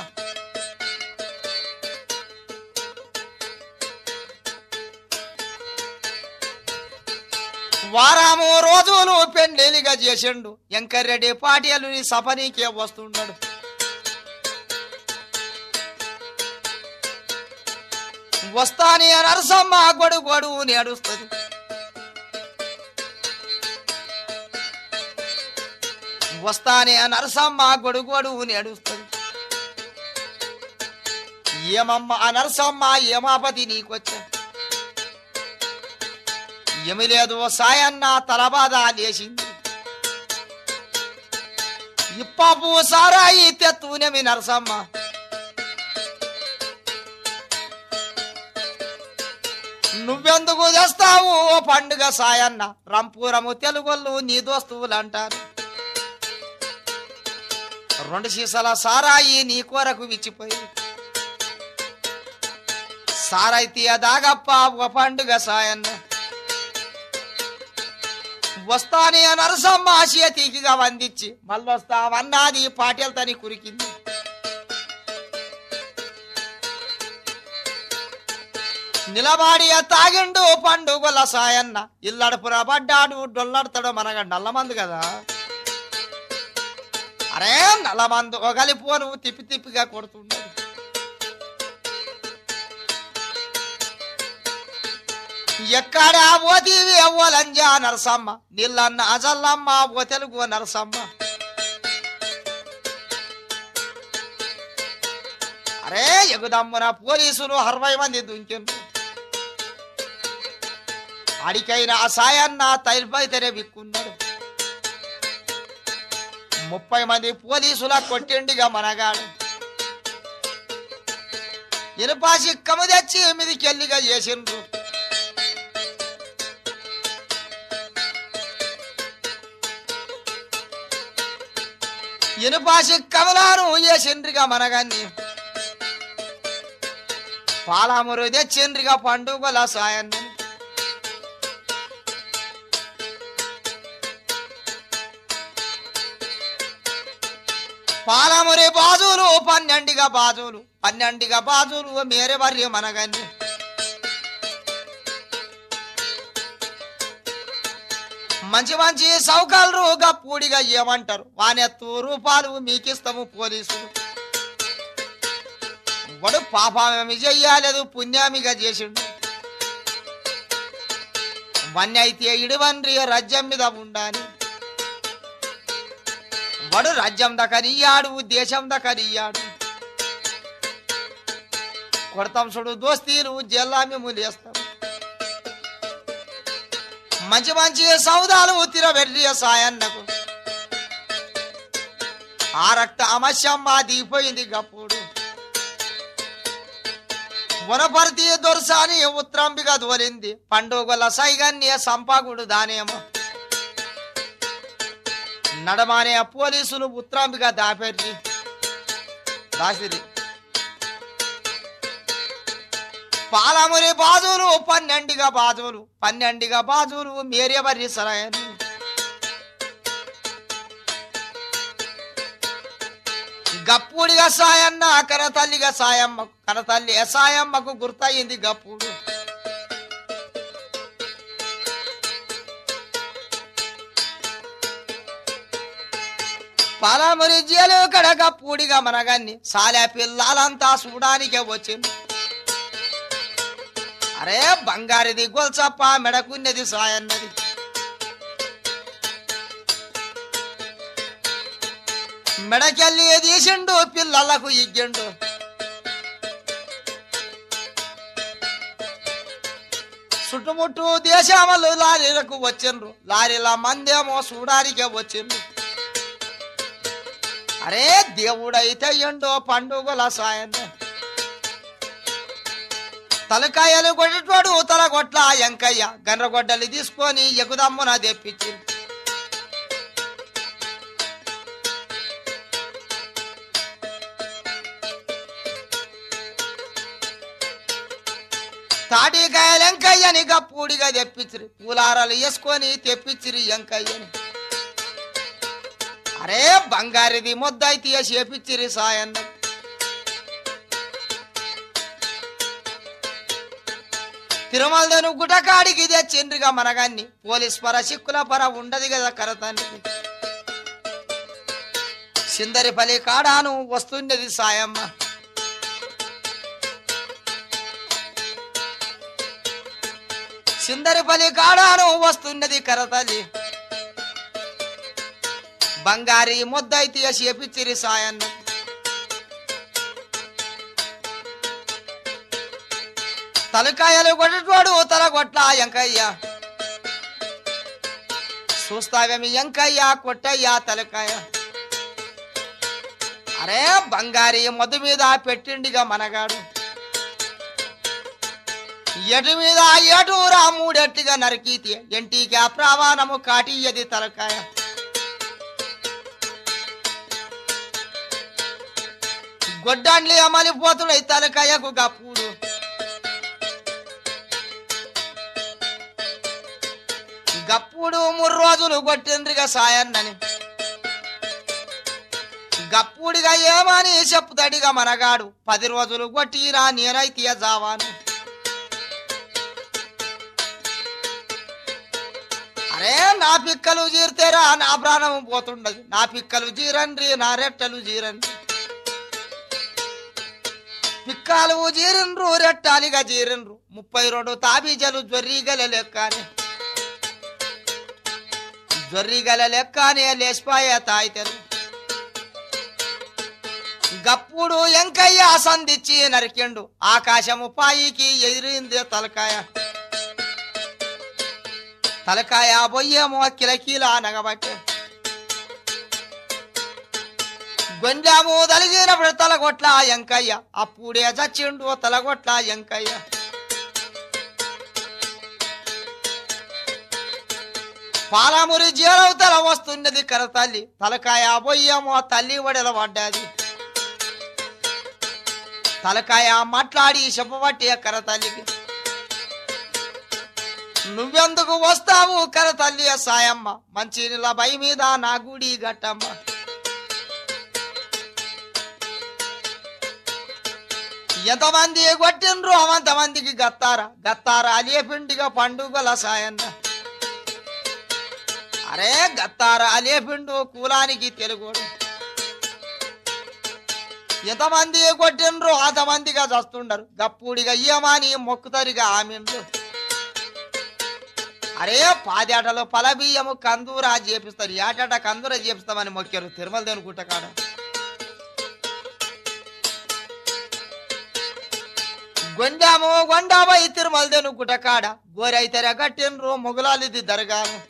వారాము రోజులు పెండేలిగా చేసిండు ఎంకరెడ్డి పాటియలు సపనీకే వస్తుండడు వస్తాని నరసమ్మ గొడు గొడు నేడుస్తుంది వస్తానే నరసమ్మ గొడు గొడు నేడుస్తుంది ఏమమ్మ ఆ నరసమ్మ ఏమాపతి నీకొచ్చా ఏమి లేదు సాయన్న తలబాధ లేచింది ఇప్పాపు సారాయి తెత్తూనెమి నరసమ్మ నువ్వెందుకు తెస్తావు ఓ పండుగ సాయన్న రంపూరము తెలుగొల్లు నీ దోస్తువులు అంటారు రెండు సీసాల సారాయి నీ కొరకు విచ్చిపోయి సారాయి తీయ దాగప్ప ఓ పండుగ సాయన్న వస్తానే నరసమ్మ చేతికిగా వందించి మళ్ళొస్తామన్నది పాటెల్తని కురికింది నిలబాడి తాగిండు పండుగల సాయన్న ఇల్లడుపుర పడ్డాడు డొల్లడతాడు మనగా నల్లమందు కదా అరే నల్లమందు ఒకలిపోను తిప్పి తిప్పిగా కొడుతుండడు ఎక్కడ ఓతివి అవ్వలంజా నరసమ్మ నీళ్ళన్న అజల్లమ్మ ఓ తెలుగు నరసమ్మ అరే ఎగుదమ్మున పోలీసులు అరవై మంది దుంకిండ్రు అడికైన ఆ సాయన్న తైల్పై తెరే విక్కున్నాడు ముప్పై మంది పోలీసుల కొట్టిండిగా మనగాడు ఇనుపాసి కము తెచ్చి మీదికెళ్ళిగా చేసిండ్రు ఇనుపాసి కమలాను చేసిండ్రిగా మనగాన్ని పాలామురు తెచ్చిండ్రిగా పండుగల సాయన్ని పాలమురి బాజులు పన్నెండుగా బాజులు పన్నెండుగా బాజులు మేరే వర్రి మనగన్ని మంచి మంచి సౌకర్యాలు గప్పూడిగా ఏమంటారు వానెత్తు రూపాయలు మీకిస్తాము పోలీసులు వాడు పాపమేమి చెయ్యాలేదు పుణ్యామిగా చేసిండు వన్య అయితే ఇడువన్రి రాజ్యం మీద ఉండాలి వాడు రాజ్యం దక్కనియ్యాడు దేశం దక్కనియ్యాడు కొడతాం చూడు దోస్తీలు జల్లా మేము లేస్తాం మంచి మంచి సౌదాలు తిరబెట్టి సాయన్నకు ఆ రక్త అమస్యమ్మ దిగిపోయింది గప్పుడు వనపర్తి దొరసాని ఉత్రంబిగా దోలింది పండుగల సైగన్య సంపాగుడు దానేమో నడమానే పోలీసులు ఉత్రాంబిగా దాపెర్రి దాసిరి పాలమురి బాజులు పన్నెండుగా బాజులు పన్నెండుగా బాజులు మేరేబర్రి సరాయను గప్పుడిగా సాయన్న కనతల్లిగా సాయమ్మ కనతల్లి సాయమ్మకు గుర్తయింది గప్పుడు పాలమురి జేలు కడగ పూడిగా మనగాన్ని సాలే పిల్లలంతా చూడానికే వచ్చింది అరే బంగారిది గొల్సప్ప మెడకున్నది సాయన్నది మెడకెళ్ళి తీసిండు పిల్లలకు ఇగ్గిండు చుట్టుముట్టు దేశామలు లారీలకు వచ్చిండ్రు లారీల మందేమో చూడానికే వచ్చిండ్రు అరే దేవుడైతే ఎండో పండుగల సాయం తలకాయలు కొట్టేటోడు తల కొట్ల ఎంకయ్య గండ్రగొడ్డలు తీసుకొని ఎగుదమ్మున తెప్పించి తాటికాయలు ఎంకయ్యని గప్పూడిగా తెప్పించిరి పూలారాలు వేసుకొని తెప్పించిరి ఎంకయ్యని అరే బంగారిది ముద్దైతే చేపించిరి సాయన్న తిరుమలను గుటకాడికి తెచ్చిండ్రిగా మనగాన్ని పోలీస్ పర సిక్కుల పర ఉండదు కదా కరతండ్రి సిందరిపల్లి కాడాను వస్తున్నది సాయమ్మ సిందరిపల్లి కాడాను వస్తున్నది కరతల్లి బంగారి ముద్దైతే చేపిచ్చిరి సాయన్న తలకాయలు కొట్టటోడు తల కొట్ల ఎంకయ్య చూస్తావేమి ఎంకయ్య కొట్టయ్యా తలకాయ అరే బంగారి మొద్దు మీద పెట్టిండిగా మనగాడు ఎటు మీద ఎటు రాముడెట్టుగా నరికితే ఎంటికి అప్రావానము కాటియ్యది తలకాయ గొడ్డాండ్లి అమలిపోతుడై తలకాయకు గప్పుడు గప్పుడు మూడు రోజులు కొట్టిండ్రిగా సాయన్నని గప్పుడిగా ఏమని చెప్పుతాడిగా మనగాడు పది రోజులు కొట్టిరా నేనైతే జావాను అరే నా పిక్కలు జీరితేరా నా ప్రాణం పోతుండదు నా పిక్కలు జీరండ్రి నా రెట్టలు జీరండ్రి పిక్కలు జీరిండ్రు రెట్టాలిగా జీరిండ్రు ముప్పై రెండు తాబీజలు జ్వర్రీగల లెక్కనే జ్వర్రీగల లెక్కనే లేచిపోయే తాయితరు గప్పుడు ఎంకయ్య సంధిచ్చి నరికిండు ఆకాశము పాయికి ఎదిరింది తలకాయ తలకాయ బొయ్యేమో కిలకీల నగబట్టే గొంజాము తలిగినప్పుడు తలగొట్ల ఎంకయ్య అప్పుడే చచ్చిండు తలగొట్ల ఎంకయ్య పాలమురి జీరవతల వస్తున్నది కరతల్లి తలకాయ బొయ్యేమో తల్లి వడల పడ్డది తలకాయ మాట్లాడి చెప్పబట్టే కరతల్లికి నువ్వెందుకు వస్తావు కర తల్లి సాయమ్మ మంచి నీళ్ళ బై మీద నా గుడి గట్టమ్మ ఎంతమంది కొట్టిండ్రు అవంతమందికి గత్తారా గత్తారా లేపిండిగా పండుగల సాయన్న అరే గత్తార లేపిండు కులానికి తెలుగుడు ఎంతమంది కొట్టిండ్రు అంతమందిగా చస్తుండరు గప్పుడిగా ఇయ్యమని మొక్కుతరిగా ఆమిండ్రు అరే పాదేటలో పలబియ్యము కందూరా చేపిస్తారు ఏటాట కందూర చేపిస్తామని మొక్కారు తిరుమల దేవుని గుట్టకాడ గొండాము గొండాబై తిరుమల దేవుని గుట్టకాడ గోరైతెర గట్టిండ్రు మొగులాలిది దరగాను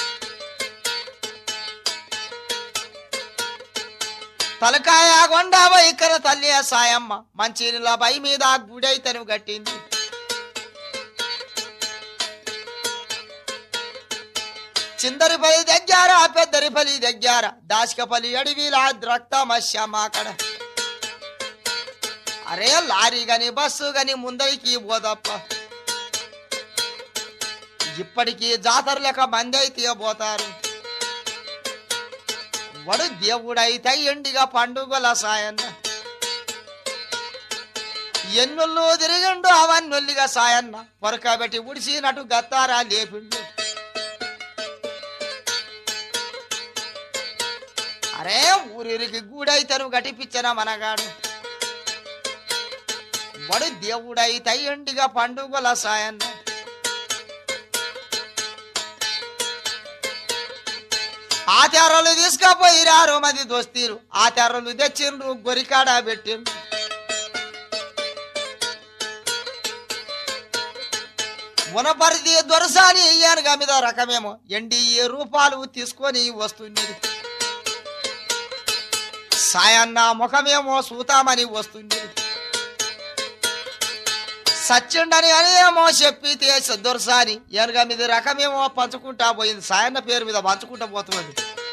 తలకాయ గొండాబై ఇక్కడ తల్లి సాయమ్మ మంచినీళ్ళ బై మీద గుడైతను గట్టింది చిందరిపల్లి దగ్గర పెద్దరిపల్లి దగ్గర దాసికపల్లి అడవిలా ద్రక్తమశ్యమాకడ అరే లారీ గని బస్సు గని ముందరికి పోదప్ప ఇప్పటికీ జాతర లెక్క మంది అయితే పోతారు వడు దేవుడైతే ఎండిగా పండుగల సాయన్న ఎన్నుళ్ళు తిరిగిండు అవన్నొల్లిగా సాయన్న పొరకబెట్టి ఉడిసినట్టు గత్తారా లేపిండు అరే ఊరికి గూడైతను గటిపించిన మనగాడు వడు దేవుడైతే ఎండిగా పండుగల సాయన్న ఆచారాలు తీసుకపోయిరారు మంది దోస్తీరు ఆచారాలు తెచ్చిండ్రు గొరికాడ పెట్టిండ్రు మునపరిది దొరసాని ఇయ్యానుగా మీద రకమేమో ఎండి రూపాలు తీసుకొని వస్తుంది సాయన్న ముఖమేమో సూతామని వస్తుంది సచ్చిండని అని ఏమో చెప్పి దొరసాని ఏనుగా మీద రకమేమో పంచుకుంటా పోయింది సాయన్న పేరు మీద పంచుకుంటా పోతున్నది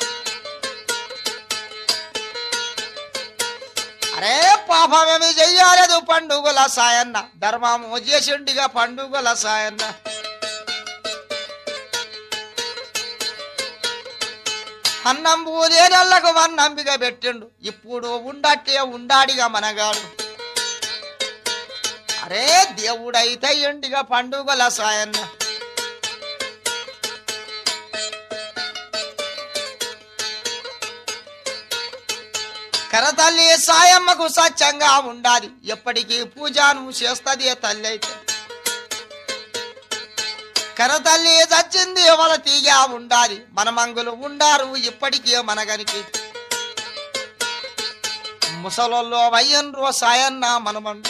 అరే పాపమేమి చెయ్యాలేదు పండుగల సాయన్న ధర్మము చేసిండిగా పండుగల సాయన్న అన్నం లేనల్లకు వన్నంబిగా పెట్టిండు ఇప్పుడు ఉండట్టే ఉండాడిగా మనగాడు అరే దేవుడైతే ఎండిగా పండుగల సాయన్న కరతల్లి సాయమ్మకు సత్యంగా ఉండాలి ఎప్పటికీ పూజను చేస్తుంది తల్లి అయితే కరతల్లి చచ్చింది వాళ్ళ తీగా ఉండాలి మన మంగులు ఉండారు ఇప్పటికీ మనగనికి ముసలోళ్ళు వయ్యన్రో సాయన్న మనమండు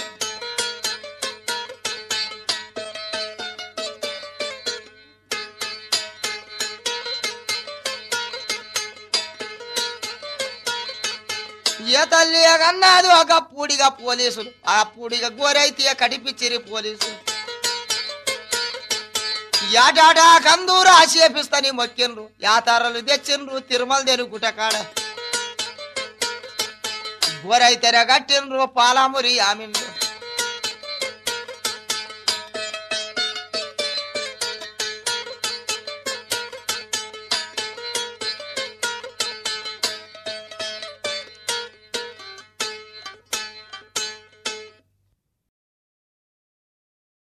ఏ తల్లి అన్నది ఒక పూడిగా పోలీసులు ఆ పూడిగా గోరైతే కడిపిచ్చిరి పోలీసులు యాటాటా కందూరా చేపిస్తని మొక్కిండ్రు యాతారలు తెచ్చిండ్రు తిరుమల దేని గుటకాడ గోరైతెర కట్టిండ్రు పాలామురి ఆమిండ్రు